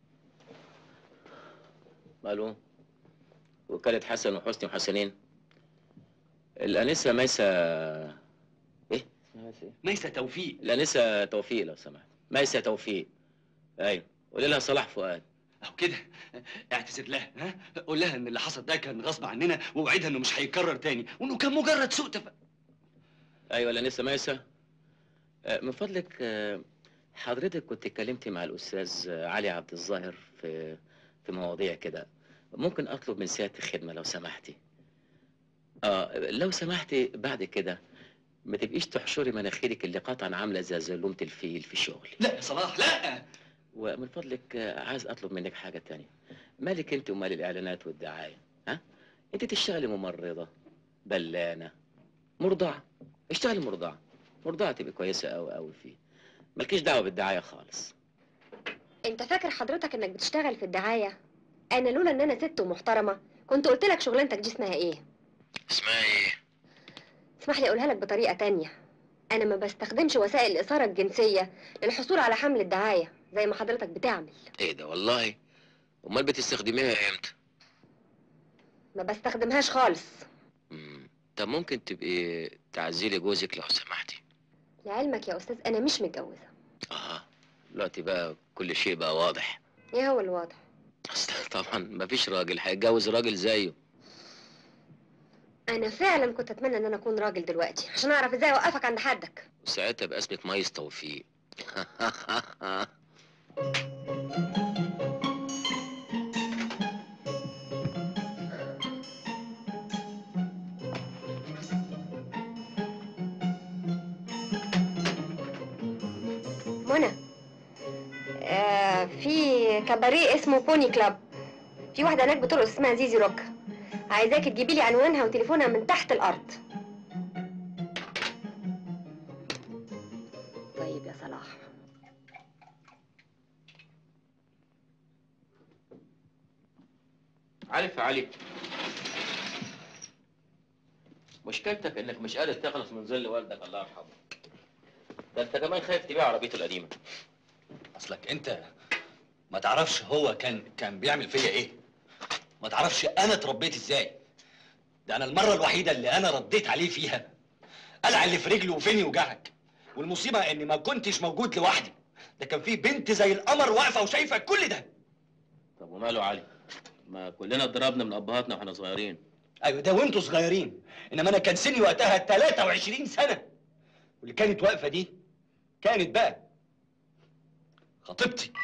ماله وكالة حسن وحسني وحسنين الأنسة ميسة إيه؟ ميسة توفيق الأنسة توفيق لو سمحت ميسة توفيق أيوه قولي لها صلاح فؤاد أو كده اعتذر لها ها قول لها ان اللي حصل ده كان غصب عننا ووعدها انه مش هيتكرر تاني وانه كان مجرد سوء تفاهم أيوه الأنسة ميسة آه، من فضلك آه، حضرتك كنت اتكلمتي مع الأستاذ آه، علي عبد الظاهر في في مواضيع كده ممكن أطلب من سيادة الخدمة لو سمحتي آه لو سمحتي بعد كده ما تبقيش تحشري مناخيرك اللي قطعا عاملة زي زلومة الفيل في الشغل لا يا صلاح لا ومن فضلك آه، عايز اطلب منك حاجه تانية مالك انت ومال الاعلانات والدعايه ها انت تشتغلي ممرضه بلانه مرضعه اشتغلي مرضعه مرضعه تبقى كويسه قوي قوي فيه مالكيش دعوه بالدعايه خالص انت فاكر حضرتك انك بتشتغل في الدعايه انا لولا ان انا ست ومحترمه كنت قلت لك شغلانتك دي اسمها ايه اسمها ايه؟ اسمح لي اقولها لك بطريقه تانية انا ما بستخدمش وسائل الاثاره الجنسيه للحصول على حمل الدعايه زي ما حضرتك بتعمل ايه ده والله امال بتستخدميها امتى؟ ما بستخدمهاش خالص طب ممكن تبقي تعزلي جوزك لو سمحتي لعلمك يا استاذ انا مش متجوزه اه دلوقتي بقى كل شيء بقى واضح ايه هو الواضح اصل طبعا مفيش راجل هيتجوز راجل زيه انا فعلا كنت اتمنى ان انا اكون راجل دلوقتي عشان اعرف ازاي اوقفك عند حدك وساعتها بقى اسمك ميس توفيق منى آه في كباريه اسمه بوني كلاب في واحده هناك بترقص اسمها زيزي روك عايزاك تجيبي لي عنوانها وتليفونها من تحت الارض طيب يا صلاح عارف يا علي مشكلتك انك مش قادر تخلص من ظل والدك الله يرحمه ده انت كمان خايف تبيع عربيته القديمه اصلك انت ما تعرفش هو كان كان بيعمل فيا ايه ما تعرفش انا اتربيت ازاي ده انا المره الوحيده اللي انا رديت عليه فيها قلع اللي في رجله وفين يوجعك والمصيبه اني ما كنتش موجود لوحدي ده كان في بنت زي القمر واقفه وشايفه كل ده طب وماله علي ما كلنا اتضربنا من ابهاتنا واحنا صغيرين ايوه ده وانتوا صغيرين انما انا كان سني وقتها 23 سنه واللي كانت واقفه دي كانت بقى خطيبتي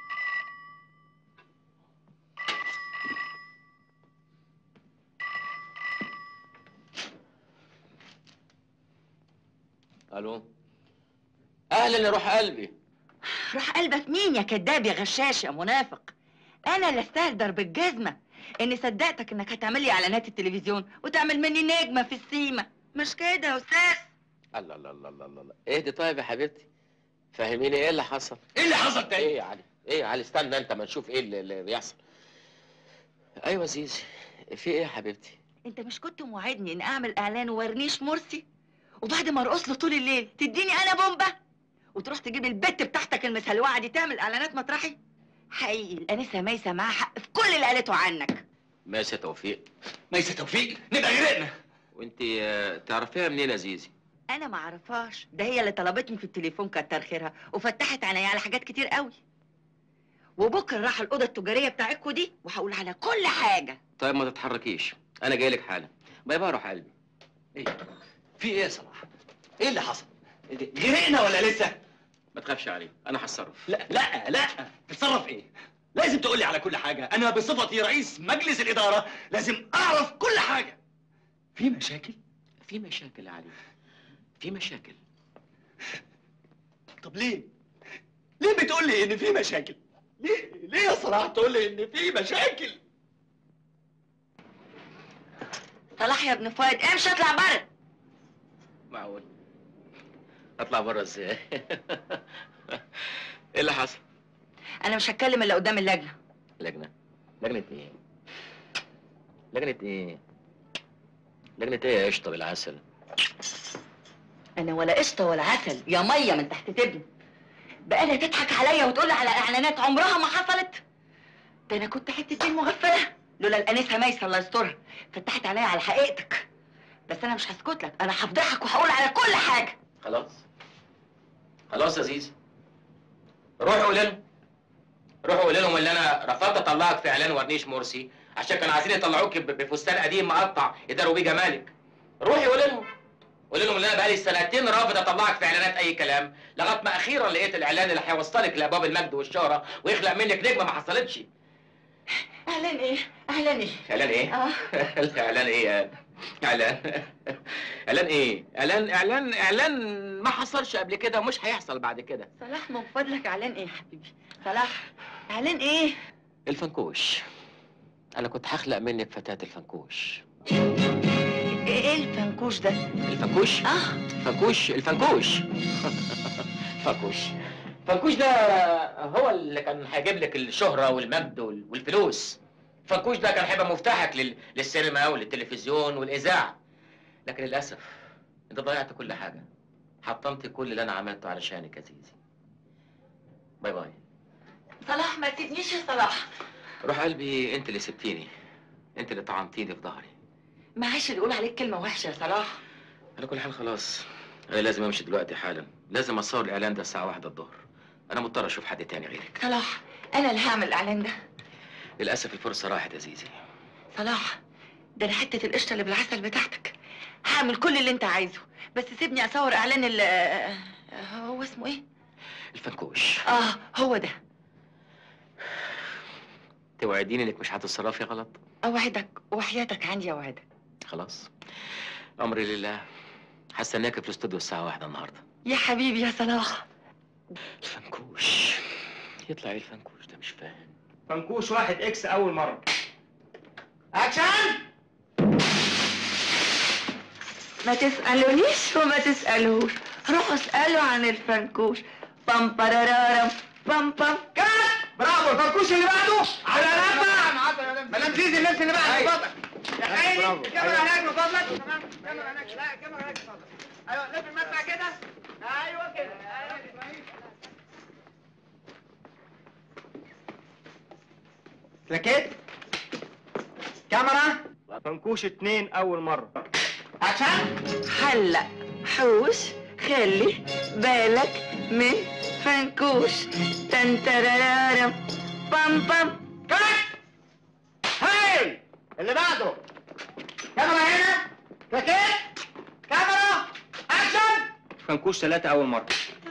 الو اهلا يا روح قلبي روح قلبك مين يا كداب يا غشاش يا منافق انا اللي استهدر بالجزمه اني صدقتك انك هتعمل لي اعلانات التلفزيون وتعمل مني نجمه في السيما مش كده يا استاذ الله الله الله الله الله اهدي طيب يا حبيبتي فهميني ايه اللي حصل ايه اللي حصل تاني ايه يا علي ايه يا علي استنى انت ما نشوف ايه اللي, اللي بيحصل ايوه زيزي في ايه يا حبيبتي انت مش كنت موعدني ان اعمل اعلان ورنيش مرسي وبعد ما ارقص له طول الليل تديني انا بومبا وتروح تجيب البت بتاعتك المسلوعه دي تعمل اعلانات مطرحي حقيقي الانسه ميسه معاها حق في كل اللي قالته عنك ماشي يا توفيق ميسة توفيق نبقى غرقنا وانت آه، تعرفيها منين يا زيزي انا ما اعرفهاش ده هي اللي طلبتني في التليفون كتر خيرها وفتحت عينيا على حاجات كتير قوي وبكره راح الاوضه التجاريه بتاعتكوا دي وهقول على كل حاجه طيب ما تتحركيش انا جاي لك حالا باي باي روح قلبي ايه في ايه يا صلاح ايه اللي حصل غرقنا ولا لسه ما تخافش علي انا هتصرف لا لا لا تتصرف ايه لازم تقول لي على كل حاجه انا بصفتي رئيس مجلس الاداره لازم اعرف كل حاجه في مشاكل في مشاكل يا علي في مشاكل طب ليه ليه بتقول لي ان في مشاكل ليه ليه يا صلاح تقول لي ان في مشاكل صلاح يا ابن فؤاد امشي اطلع بره معقول اطلع بره ازاي ايه اللي حصل انا مش هتكلم الا قدام اللجنه لجنه لجنه ايه لجنه ايه لجنه ايه يا قشطه بالعسل انا ولا قشطه ولا عسل يا ميه من تحت تبني بقالها تضحك عليا وتقول لي على اعلانات عمرها ما حصلت ده انا كنت حته دين مغفله لولا الانسه ميسه الله يسترها فتحت عليا على حقيقتك بس انا مش هسكت لك انا هفضحك وهقول على كل حاجه خلاص خلاص يا زيزي روحي قولي لهم روحي قولي لهم اللي انا رفضت اطلعك في اعلان ورنيش مرسي عشان كانوا عايزين يطلعوك ب- بفستان قديم مقطع يداروا بيه جمالك روحي قولي لهم قولي لهم ان انا بقالي سنتين رافض اطلعك في اعلانات اي كلام لغايه ما اخيرا لقيت الاعلان اللي هيوصلك لابواب المجد والشهره ويخلق منك نجمه ما حصلتش اعلان ايه اعلان ايه اعلان ايه؟ اه اعلان ايه يا اعلان اعلان ايه؟ اعلان اعلان اعلان ما حصلش قبل كده ومش هيحصل بعد كده صلاح من فضلك اعلان ايه يا حبيبي صلاح اعلان ايه الفنكوش انا كنت هخلق منك فتاة الفنكوش ايه الفنكوش ده الفنكوش؟ اه الفنكوش الفنكوش فنكوش فنكوش ده هو اللي كان هيجيب لك الشهرة والمجد وال- والفلوس فنكوش ده كان هيبقى مفتاحك لل... للسينما وللتلفزيون والإذاعة لكن للأسف أنت ضيعت كل حاجة حطمت كل اللي أنا عملته علشانك يا زيزي باي باي صلاح ما تسيبنيش يا صلاح روح قلبي أنت اللي سبتيني أنت اللي طعنتيني في ظهري ما عادش اللي يقول عليك كلمه وحشه يا صلاح على كل حال خلاص أنا لازم أمشي دلوقتي حالا لازم أصور الإعلان ده الساعة واحدة الظهر أنا مضطر أشوف حد تاني غيرك صلاح انا اللي هعمل الاعلان ده للأسف الفرصة راحت يا زيزي صلاح ده انا حته القشطه اللي بالعسل بتاعتك هعمل كل اللي انت عايزه بس سيبني اصور اعلان ال آه، هو اسمه ايه الفنكوش اه هو ده توعديني انك مش هتتصرفي غلط اوعدك وحياتك عندي اوعدك خلاص امري لله هستناك في الاستوديو الساعه واحدة النهارده يا حبيبي يا صلاح الفنكوش يطلع ايه الفنكوش ده مش فاهم فنكوش واحد اكس اول مره اكشن ما تسألونيش وما تسألوش روحوا اسألوا عن الفنكوش بام برارارم بام بام برافو الفركوش اللي بعده على لفه مدام زيزي اللبس اللي بعده اتفضل يا خالي الكاميرا هناك من فضلك تمام الكاميرا هناك لا الكاميرا هناك من فضلك ايوه لف المدفع كده ايوه كده سلكت كاميرا فنكوش اتنين أول مرة عشان هلا حوش خلي بالك من فنكوش تنترارارم بام بام هاي اللي بعده كاميرا هنا سلكت كاميرا اكشن فنكوش ثلاثة أول مرة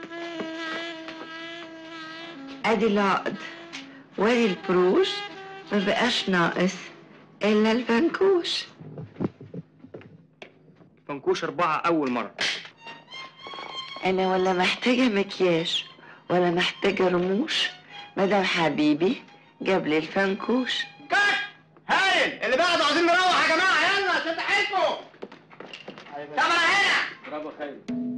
ادي العقد وادي البروش ما بقاش ناقص الا الفنكوش فنكوش أربعة أول مرة انا ولا محتاجه مكياج ولا محتاجه رموش مدام حبيبي جاب لي الفنكوش هايل اللي بعده عايزين نروح يا جماعه يلا شد حيلكم كاميرا هنا برافو خير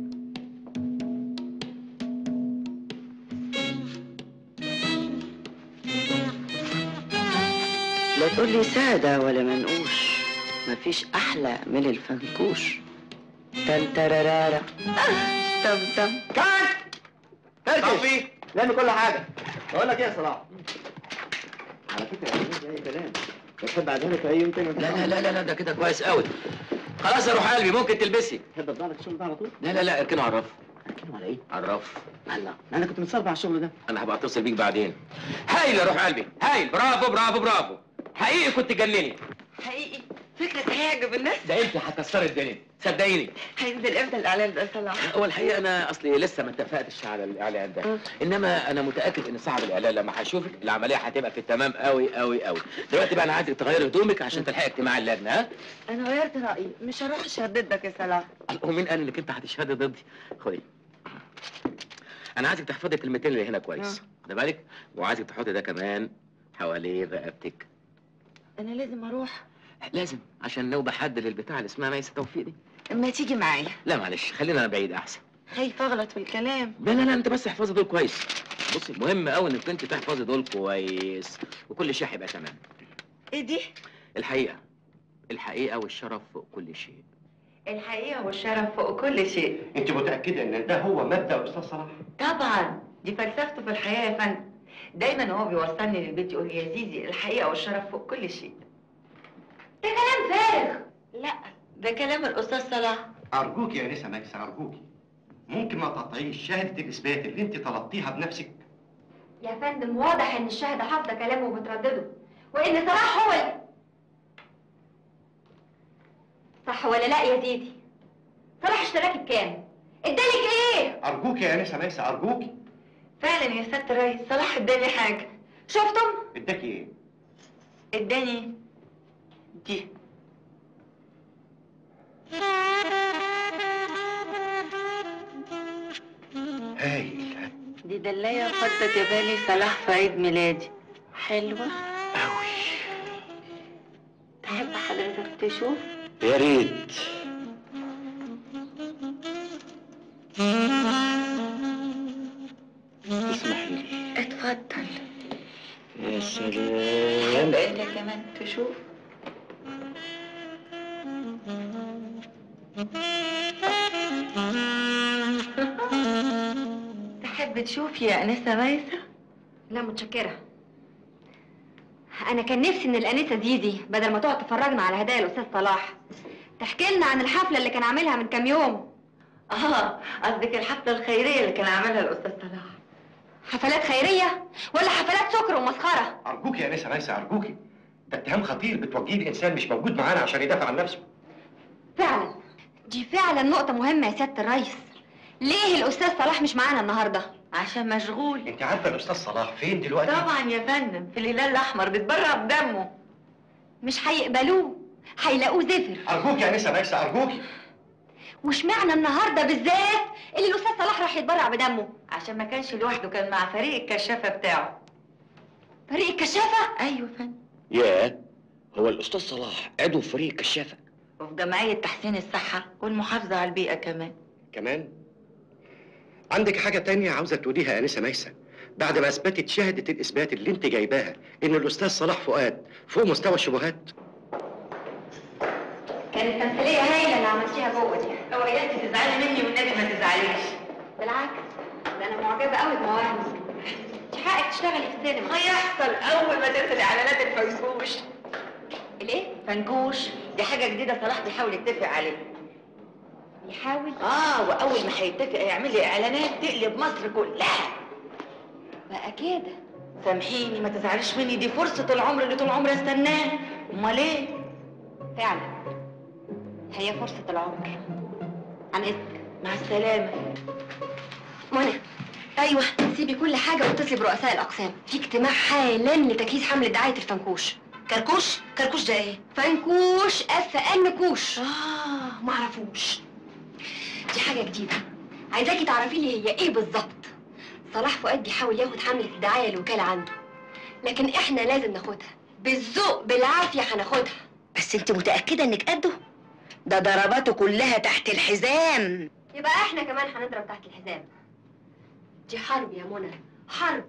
لا تقول لي سادة ولا منقوش مفيش أحلى من الفنكوش تنترارارا تم تم صفي لم كل حاجه بقول لك ايه يا صلاح على فكره انا مش اي كلام بتحب اعزمك في اي يوم تاني لا لا لا لا ده كده كويس قوي خلاص يا روح قلبي ممكن تلبسي تحب افضل لك الشغل ده على طول؟ لا لا لا اركنه على الرف اركنه على ايه؟ على الرف الله انا كنت متصرف على الشغل ده انا هبقى اتصل بيك بعدين هايل يا روح قلبي هايل برافو برافو برافو حقيقي كنت تجنني حقيقي فكرة هيعجب الناس ده انت هتكسري الدنيا صدقيني هينزل امتى الإعلان ده صلاح هو الحقيقه انا اصلي لسه ما اتفقتش على الاعلان ده انما انا متاكد ان صاحب الاعلان لما هيشوفك العمليه هتبقى في التمام قوي قوي قوي دلوقتي بقى انا عايزك تغير هدومك عشان تلحقي اجتماع اللجنه ها أنا غيرت رأيي مش هروح ضدك يا صلاح ومين قال انك انت هتشهدي ضدي خدي انا عايزك تحفظي الكلمتين اللي هنا كويس ده بالك وعايزك تحطي ده كمان حوالين رقبتك أنا لازم أروح لازم عشان نوبه حد للبتاع اللي اسمها ميسه توفيق دي اما تيجي معايا لا معلش خلينا انا بعيد احسن خايفة أغلط في الكلام لا لا لا انت بس احفظي دول كويس بصي مهم قوي انك انت تحفظي دول كويس وكل شيء هيبقى تمام إيه دي؟ الحقيقه الحقيقه والشرف فوق كل شيء الحقيقة والشرف فوق كل شيء انت متاكده ان ده هو مبدا استاذ صلاح طبعا دي فلسفته في الحياة يا فندم دايما هو بيوصلني للبيت يقول لي يا زيزي الحقيقة والشرف فوق كل شيء ده كلام فارغ لا ده كلام الأستاذ صلاح ارجوك يا انسه ميسه ارجوك ممكن ما تقطعيش شهاده الاثبات اللي انت طلبتيها بنفسك يا فندم واضح ان الشاهدة حافظة كلامه وبتردده وان صلاح هو ال... صح ولا لا يا ديدي صلاح اشتراكي بكام ادالك ايه ارجوك يا انسه ميسه ارجوك فعلا يا سيادة الريس صلاح اداني حاجة شفتم اداكي ايه اداني دي هايل دي دلاية فضة جبالي صلاح في عيد ميلادي حلوة أوي تحب حضرتك تشوف يا ريت اسمحي لي اتفضل يا تحب سلام انت كمان تشوف تحب تشوف يا انسه ميسه لا متشكرة أنا كان نفسي إن الأنسة ديدي بدل ما تقعد تفرجنا على هدايا الأستاذ صلاح تحكي لنا عن الحفلة اللي كان عاملها من كام يوم اه قصدك الحفله الخيريه اللي كان عاملها الاستاذ صلاح حفلات خيرية ولا حفلات سكر ومسخرة ارجوك يا انسه ميسه ارجوكي ده اتهام خطير بتوجيه لانسان مش موجود معانا عشان يدافع عن نفسه فعلا دي فعلا نقطة مهمة يا سيادة الريس ليه الأستاذ صلاح مش معانا النهاردة؟ عشان مشغول انت عارفه الاستاذ صلاح فين دلوقتي طبعا يا فندم في الهلال الاحمر بيتبرع بدمه مش هيقبلوه هيلاقوه زفر ارجوك يا انسه ميسه ارجوكي واشمعنى النهارده بالذات اللي الاستاذ صلاح راح يتبرع بدمه عشان ما كانش لوحده كان مع فريق الكشافه بتاعه فريق الكشافه ايوه يا فندم ياه هو الاستاذ صلاح عضو في فريق الكشافه وفي جمعية تحسين الصحة والمحافظة على البيئة كمان كمان عندك حاجة تانية عاوزة تقوليها يا أنسة ميسة بعد ما أثبتت شهادة الإثبات اللي أنت جايباها إن الأستاذ صلاح فؤاد فوق مستوى الشبهات كانت تمثيلية هايلة اللي عملتيها جوه دي اوعي يا أختي تزعلي مني والنبي ما تزعليش بالعكس ده أنا معجبة قوي بمواهبك دي حقك تشتغلي في السينما هيحصل أول ما تنزل إعلانات الفيسبوش الايه؟ فنكوش دي حاجة جديدة صلاح بيحاول يتفق عليها بيحاول اه واول ما هيتفق هيعمل لي اعلانات تقلب مصر كلها بقى كده سامحيني ما تزعليش مني دي فرصة العمر اللي طول عمري استناها امال ايه فعلا هي فرصة العمر عن إذنك مع السلامة منى ايوه سيبي كل حاجه واتصلي برؤساء الاقسام في اجتماع حالا لتجهيز حمله دعايه الفنكوش كركوش كركوش ده ايه فنكوش اف ان كوش اه معرفوش دي حاجه جديده عايزاكي تعرفي لي هي ايه بالظبط صلاح فؤاد بيحاول ياخد حمله الدعايه الوكاله عنده لكن احنا لازم ناخدها بالذوق بالعافيه هناخدها بس انت متأكدة انك قده ده ضرباته كلها تحت الحزام يبقى احنا كمان هنضرب تحت الحزام دي حرب يا منى حرب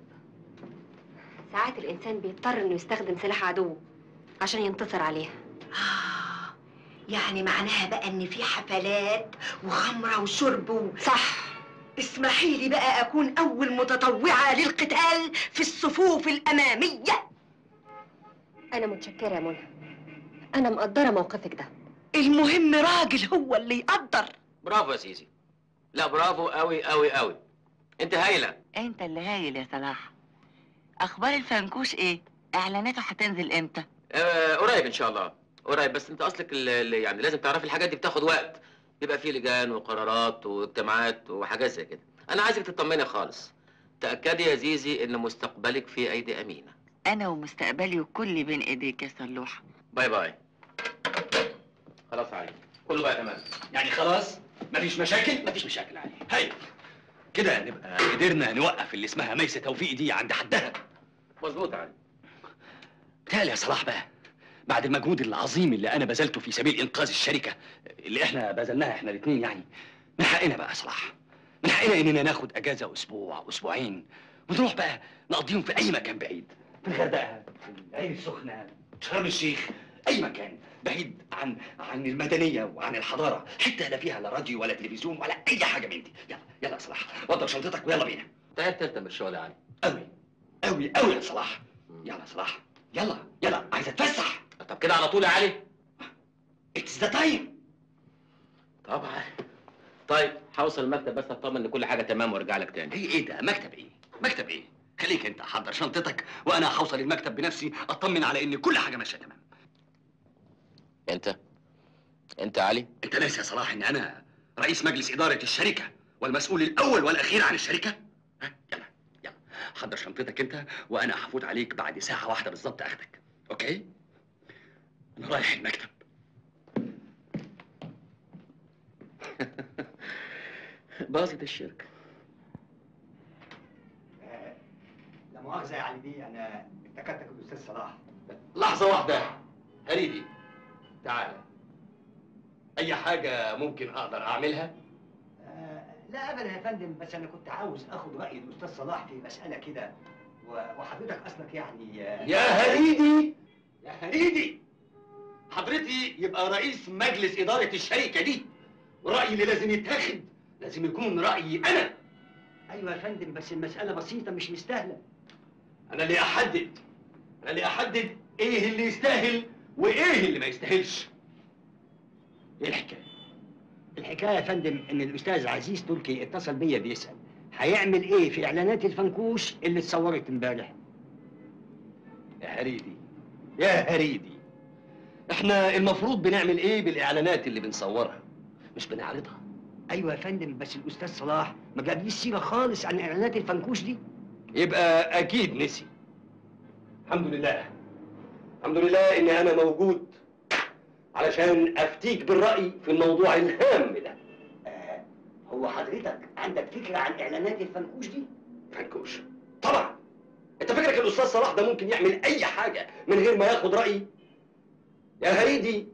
ساعات الانسان بيضطر انه يستخدم سلاح عدوه عشان ينتصر عليها آه يعني معناها بقى ان في حفلات وخمرة وشرب و... صح اسمحي لي بقى اكون اول متطوعة للقتال في الصفوف الامامية انا متشكره يا منى انا مقدره موقفك ده المهم راجل هو اللي يقدر برافو يا سيسي لا برافو قوي قوي قوي انت هايله انت اللي هايل يا صلاح اخبار الفنكوش ايه اعلاناته هتنزل امتى آه قريب ان شاء الله قريب بس انت اصلك ال- ال- يعني لازم تعرفي الحاجات دي بتاخد وقت بيبقى فيه لجان وقرارات واجتماعات وحاجات زي كده انا عايزك تطمني خالص تاكدي يا زيزي ان مستقبلك في ايدي امينه انا ومستقبلي وكل بين ايديك يا صلوحه باي باي خلاص علي كله بقى تمام يعني خلاص مفيش مشاكل مفيش مشاكل عليه هاي كده نبقى قدرنا نوقف اللي اسمها ميسة توفيق دي عند حدها مظبوط يا علي بتهيألي يا صلاح بقى بعد المجهود العظيم اللي انا بذلته في سبيل انقاذ الشركه اللي احنا بذلناها احنا الاثنين يعني من حقنا بقى يا صلاح من حقنا اننا ناخد اجازه اسبوع اسبوعين ونروح بقى نقضيهم في اي مكان بعيد في الغردقه في العين السخنه شرم الشيخ اي مكان بعيد عن عن المدنيه وعن الحضاره حته لا فيها لا راديو ولا تلفزيون ولا اي حاجه من دي يلا يلا يا صلاح وضب شنطتك ويلا بينا تعال تلتم بالشغل يا علي قوي قوي قوي يا صلاح يلا يا صلاح يلا يلا عايز اتفسح طب كده على طول يا علي اتس ذا تايم طبعا طيب هوصل المكتب بس اطمن ان كل حاجه تمام وارجع لك تاني ايه ايه ده مكتب ايه مكتب ايه خليك انت حضر شنطتك وانا هوصل المكتب بنفسي اطمن على ان كل حاجه ماشيه تمام انت انت علي انت ناسي يا صلاح ان انا رئيس مجلس اداره الشركه والمسؤول الاول والاخير عن الشركه ها يلا يلا حضر شنطتك انت وانا هفوت عليك بعد ساعه واحده بالظبط اخدك اوكي انا رايح المكتب باظت الشركه لا مؤاخذة يا علي بيه أنا افتكرتك الأستاذ صلاح لحظه واحده هريدي تعال اي حاجه ممكن اقدر اعملها لا أبدا يا فندم بس أنا كنت عاوز آخد رأي الأستاذ صلاح في مسألة كده و- وحضرتك أصلك يعني يا هريدي يا هريدي حضرتي يبقى رئيس مجلس إدارة الشركة دي والرأي اللي لازم يتاخد لازم يكون رأيي أنا أيوة يا فندم بس المسألة بسيطة مش مستاهلة أنا اللي أحدد أنا اللي أحدد إيه اللي يستاهل وإيه اللي ما يستاهلش إيه الحكاية؟ الحكاية يا فندم إن الأستاذ عزيز تركي اتصل بيا بيسأل هيعمل إيه في إعلانات الفنكوش اللي اتصورت امبارح يا هريدي يا هريدي احنا المفروض بنعمل ايه بالاعلانات اللي بنصورها مش بنعرضها أيوة يا فندم بس الأستاذ صلاح ما جابليش سيرة خالص عن إعلانات الفنكوش دي يبقى اكيد نسي الحمد لله الحمد لله ان انا موجود علشان افتيك بالراي في الموضوع الهام ده هو حضرتك عندك فكرة عن إعلانات الفنكوش دي؟ فنكوش طبعا انت فكرك الاستاذ صلاح ده ممكن يعمل اي حاجه من غير ما ياخد رايي يا هريدي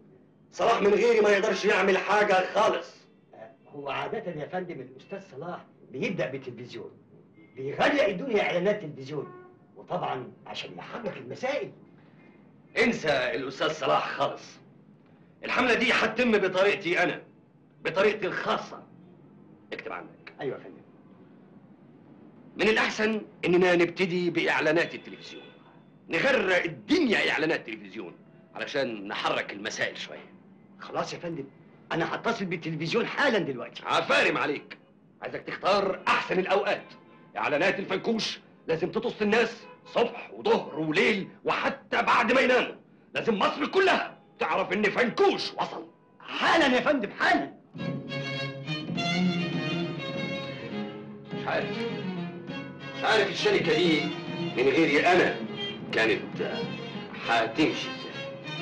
صلاح من غيري ما يقدرش يعمل حاجه خالص هو عادة يا فندم الأستاذ صلاح بيبدأ بالتلفزيون بيغرق الدنيا إعلانات تلفزيون وطبعا عشان يحقق المسائل انسى الاستاذ صلاح خالص الحمله دي هتتم بطريقتي انا بطريقتي الخاصه اكتب عندك ايوه يا فندم من الاحسن اننا نبتدي باعلانات التلفزيون نغرق الدنيا اعلانات تلفزيون علشان نحرك المسائل شويه خلاص يا فندم انا هتصل بالتلفزيون حالا دلوقتي عفارم عليك عايزك تختار احسن الاوقات اعلانات الفنكوش لازم تطص الناس صبح وظهر وليل وحتى بعد ما يناموا لازم مصر كلها تعرف ان فنكوش وصل حالا يا فندم حالا مش عارف مش عارف الشركه دي من غيري انا كانت آه، هتمشي ازاي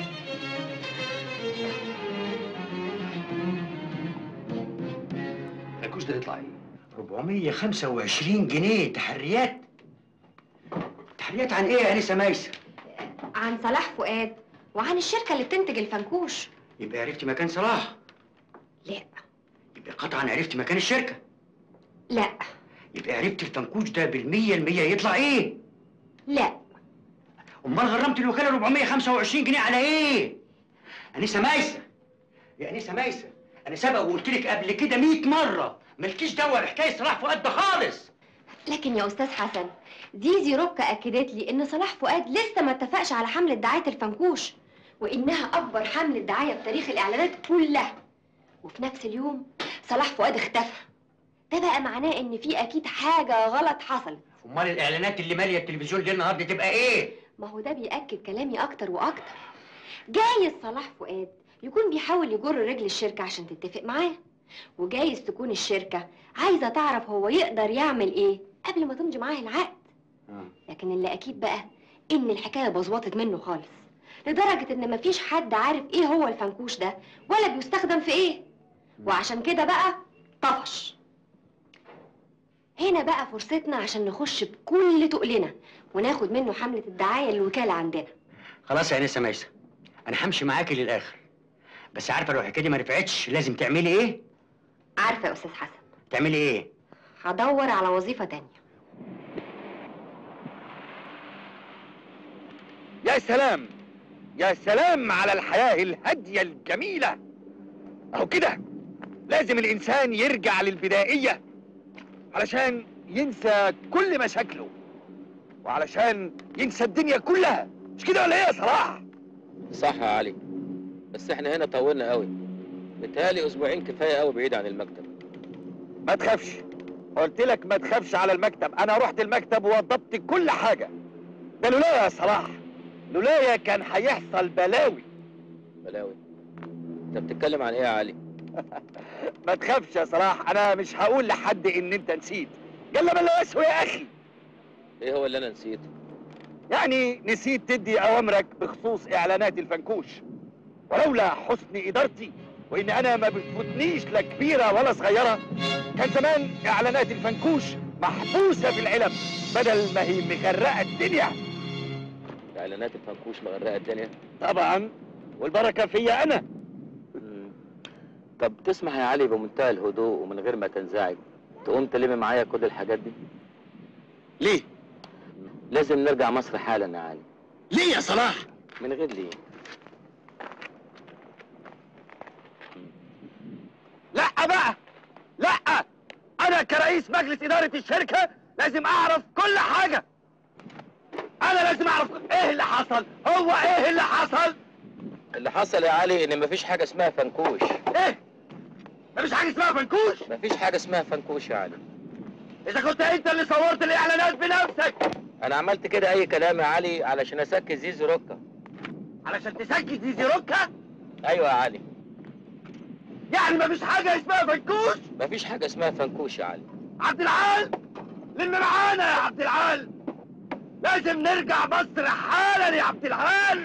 فنكوش ده يطلع ايه 425 جنيه تحريات تحريات عن ايه يا انسه ميسه عن صلاح فؤاد وعن الشركة اللي بتنتج الفنكوش يبقى عرفتي مكان صلاح لا يبقى قطعا عرفتي مكان الشركه لا يبقى عرفتي الفنكوش ده بالمية المية يطلع ايه لا امال غرمت الوكاله 425 جنيه على ايه انسه ميسه يا انسه ميسه انا سبق وقلت لك قبل كده 100 مره مالكيش دعوه بحكايه صلاح فؤاد ده خالص لكن يا استاذ حسن زيزي روكا اكدت لي ان صلاح فؤاد لسه ما اتفقش على حمله دعايه الفنكوش وانها اكبر حمله دعايه في تاريخ الاعلانات كلها وفي نفس اليوم صلاح فؤاد اختفى ده بقى معناه ان في اكيد حاجه غلط حصلت امال الاعلانات اللي ماليه التلفزيون دي النهارده تبقى ايه ما هو ده بيأكد كلامي أكتر وأكتر جايز صلاح فؤاد يكون بيحاول يجر رجل الشركة عشان تتفق معاه وجايز تكون الشركة عايزة تعرف هو يقدر يعمل إيه قبل ما تمضي معاه العقد لكن اللي أكيد بقى إن الحكاية بظبطت منه خالص لدرجة إن مفيش حد عارف إيه هو الفنكوش ده ولا بيستخدم في إيه وعشان كده بقى طفش هنا بقى فرصتنا عشان نخش بكل تقلنا وناخد منه حملة الدعاية للوكالة عندنا خلاص يا انسه ميسه انا همشي معاكي للاخر بس عارفه لو الحكايه دي ما نفعتش لازم تعملي ايه عارفة يا أستاذ حسن تعملي ايه هدور على وظيفة تانية يا سلام يا سلام على الحياة الهادية الجميلة أهو كده لازم الإنسان يرجع للبدائية علشان ينسى كل مشاكله وعلشان ينسى الدنيا كلها مش كده ولا ايه يا صلاح؟ صح يا علي بس احنا هنا طولنا قوي متهيألي اسبوعين كفايه قوي بعيد عن المكتب ما تخافش قلت لك ما تخافش على المكتب انا رحت المكتب ووضبت كل حاجة ده لولايا يا صلاح لولايا كان هيحصل بلاوي بلاوي انت بتتكلم عن ايه يا علي ما تخافش يا صلاح انا مش هقول لحد ان انت نسيت يلا بلا اسوي يا اخي ايه هو اللي انا نسيته يعني نسيت تدي اوامرك بخصوص اعلانات الفنكوش ولولا حسن ادارتي وان انا ما بتفوتنيش لا كبيره ولا صغيره كان زمان اعلانات الفنكوش محبوسه في العلب بدل ما هي مغرقه الدنيا اعلانات الفنكوش مغرقه الدنيا طبعا والبركه فيا انا طب تسمح يا علي بمنتهى الهدوء ومن غير ما تنزعج تقوم تلم معايا كل الحاجات دي ليه لازم نرجع مصر حالا يا علي ليه يا صلاح من غير ليه لا بقى لا انا كرئيس مجلس اداره الشركه لازم اعرف كل حاجه انا لازم اعرف ايه اللي حصل هو ايه اللي حصل اللي حصل يا علي ان مفيش حاجه اسمها فنكوش ايه مفيش حاجه اسمها فنكوش مفيش حاجه اسمها فنكوش يا علي اذا كنت انت اللي صورت الاعلانات بنفسك انا عملت كده اي كلام يا علي علشان اسكت زيزي روكا علشان تسكت زيزي روكا ايوه يا علي يعني مفيش حاجه اسمها فنكوش مفيش حاجه اسمها فنكوش يا علي عبد العال لم معانا يا عبد العال لازم نرجع مصر حالا يا عبد العال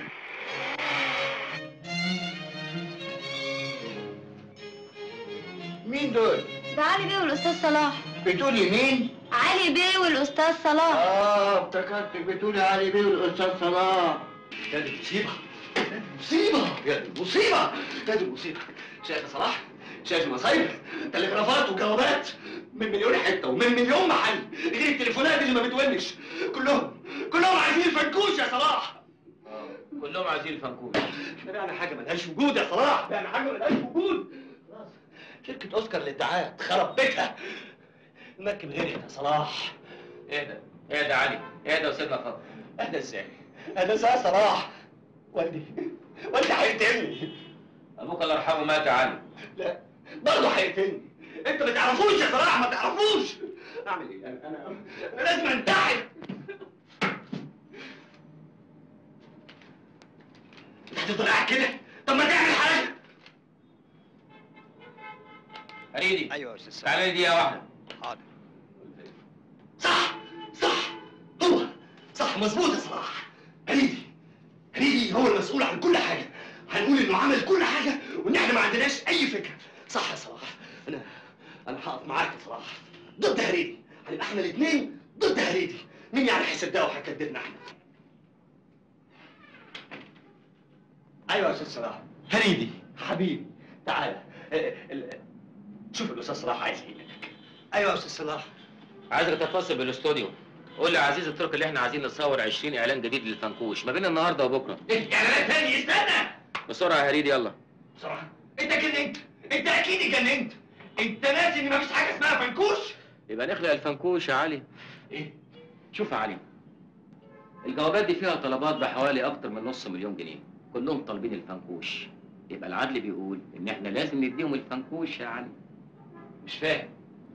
مين دول؟ ده علي بيه والاستاذ صلاح بتقولي مين؟ علي بيه والاستاذ صلاح اه افتكرتك بتقولي علي بيه والاستاذ صلاح ابتدت مصيبه مصيبة يا دي المصيبة يا دي المصيبة شايف يا صلاح شايف المصايب تلغرافات وجوابات من مليون حتة ومن مليون محل غير التليفونات اللي ما بتونش كلهم كلهم عايزين الفنكوش يا صلاح كلهم عايزين الفنكوش احنا بعنا حاجة ملهاش وجود يا صلاح بعنا حاجة ملهاش وجود خلاص شركة اوسكار للدعاية خرب بيتها المركب غرقت يا صلاح اهدى اهدى يا علي اهدى وسيبنا خالص اهدى ازاي؟ اهدى ازاي يا صلاح؟ والدي والدي هيقتلني ابوك الله يرحمه مات يا علي لا برضه هيقتلني انت ما تعرفوش يا صلاح ما تعرفوش اعمل ايه انا انا, أنا لازم انتحر انت هتفضل قاعد كده طب ما تعمل حاجه هريدي ايوه يا استاذ تعالى لي دقيقه واحده حاضر صح صح هو صح مظبوط يا صلاح هريدي هريدي هو المسؤول عن كل حاجه هنقول انه عمل كل حاجه وان احنا ما عندناش اي فكره صح يا صلاح انا انا هقف معاك يا صلاح ضد هريدي هنبقى احنا الاثنين ضد هريدي مين يعني هيصدقه وهيكذبنا احنا ايوه يا استاذ صلاح هريدي حبيبي تعالى اه، ال- شوف الاستاذ صلاح عايز ايه ايوه يا استاذ صلاح عايزك تتصل بالاستوديو قول لي يا عزيز الترك اللي احنا عايزين نصور 20 اعلان جديد للفنكوش ما بين النهارده وبكره اعلانات تاني استنى بسرعه يا هريدي يلا بصراحه انت جننت انت اكيد جننت انت ناسي ان مفيش حاجه اسمها فنكوش يبقى نخلق الفنكوش يا علي ايه شوف يا علي الجوابات دي فيها طلبات بحوالي اكتر من نص مليون جنيه كلهم طالبين الفنكوش يبقى العدل بيقول ان احنا لازم نديهم الفنكوش يا علي مش فاهم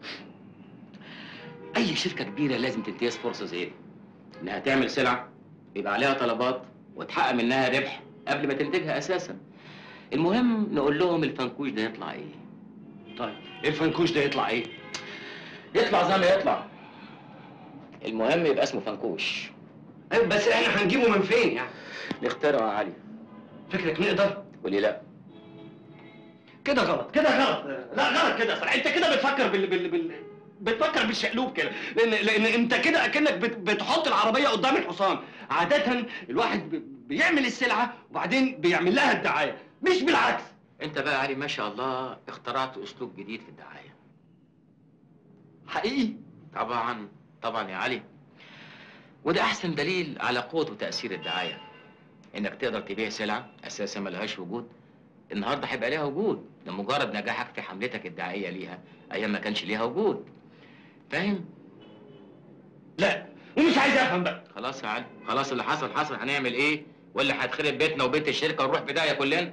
اي شركه كبيره لازم تنتهز فرصه زي دي انها تعمل سلعه يبقى عليها طلبات وتحقق منها ربح قبل ما تنتجها اساسا المهم نقول لهم الفنكوش ده يطلع ايه طيب الفنكوش ده يطلع ايه يطلع زي ما يطلع المهم يبقى اسمه فنكوش ايوه بس احنا هنجيبه من فين يعني نخترعه يا علي فكرك نقدر وليه لا كده غلط كده غلط لا غلط كده صراحة انت كده بتفكر بال بال بال بتفكر بالشقلوب كده لان لان انت كده اكنك بت... بتحط العربيه قدام الحصان عاده الواحد ب... بيعمل السلعه وبعدين بيعمل لها الدعايه مش بالعكس انت بقى يا علي ما شاء الله اخترعت اسلوب جديد في الدعايه حقيقي طبعا طبعا يا علي وده احسن دليل على قوه وتاثير الدعايه انك تقدر تبيع سلعه اساسا ملهاش وجود النهارده هيبقى ليها وجود لمجرد نجاحك في حملتك الدعائيه ليها ايام ما كانش ليها وجود فاهم لا ومش عايز افهم بقى خلاص يا علي خلاص اللي حصل حصل هنعمل ايه ولا هتخرب بيتنا وبيت الشركه ونروح في داهيه كلنا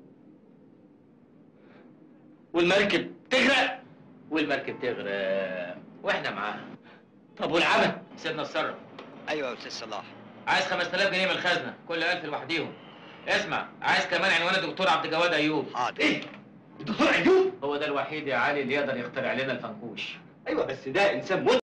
والمركب تغرق والمركب تغرق واحنا معاها طب والعمل سيبنا نتصرف ايوه يا استاذ صلاح عايز 5000 جنيه من الخزنه كل 1000 لوحديهم اسمع عايز كمان عنوان الدكتور عبد الجواد ايوب حاضر ايه الدكتور ايوب هو ده الوحيد يا علي اللي يقدر يخترع لنا الفنكوش ايوه بس ده انسان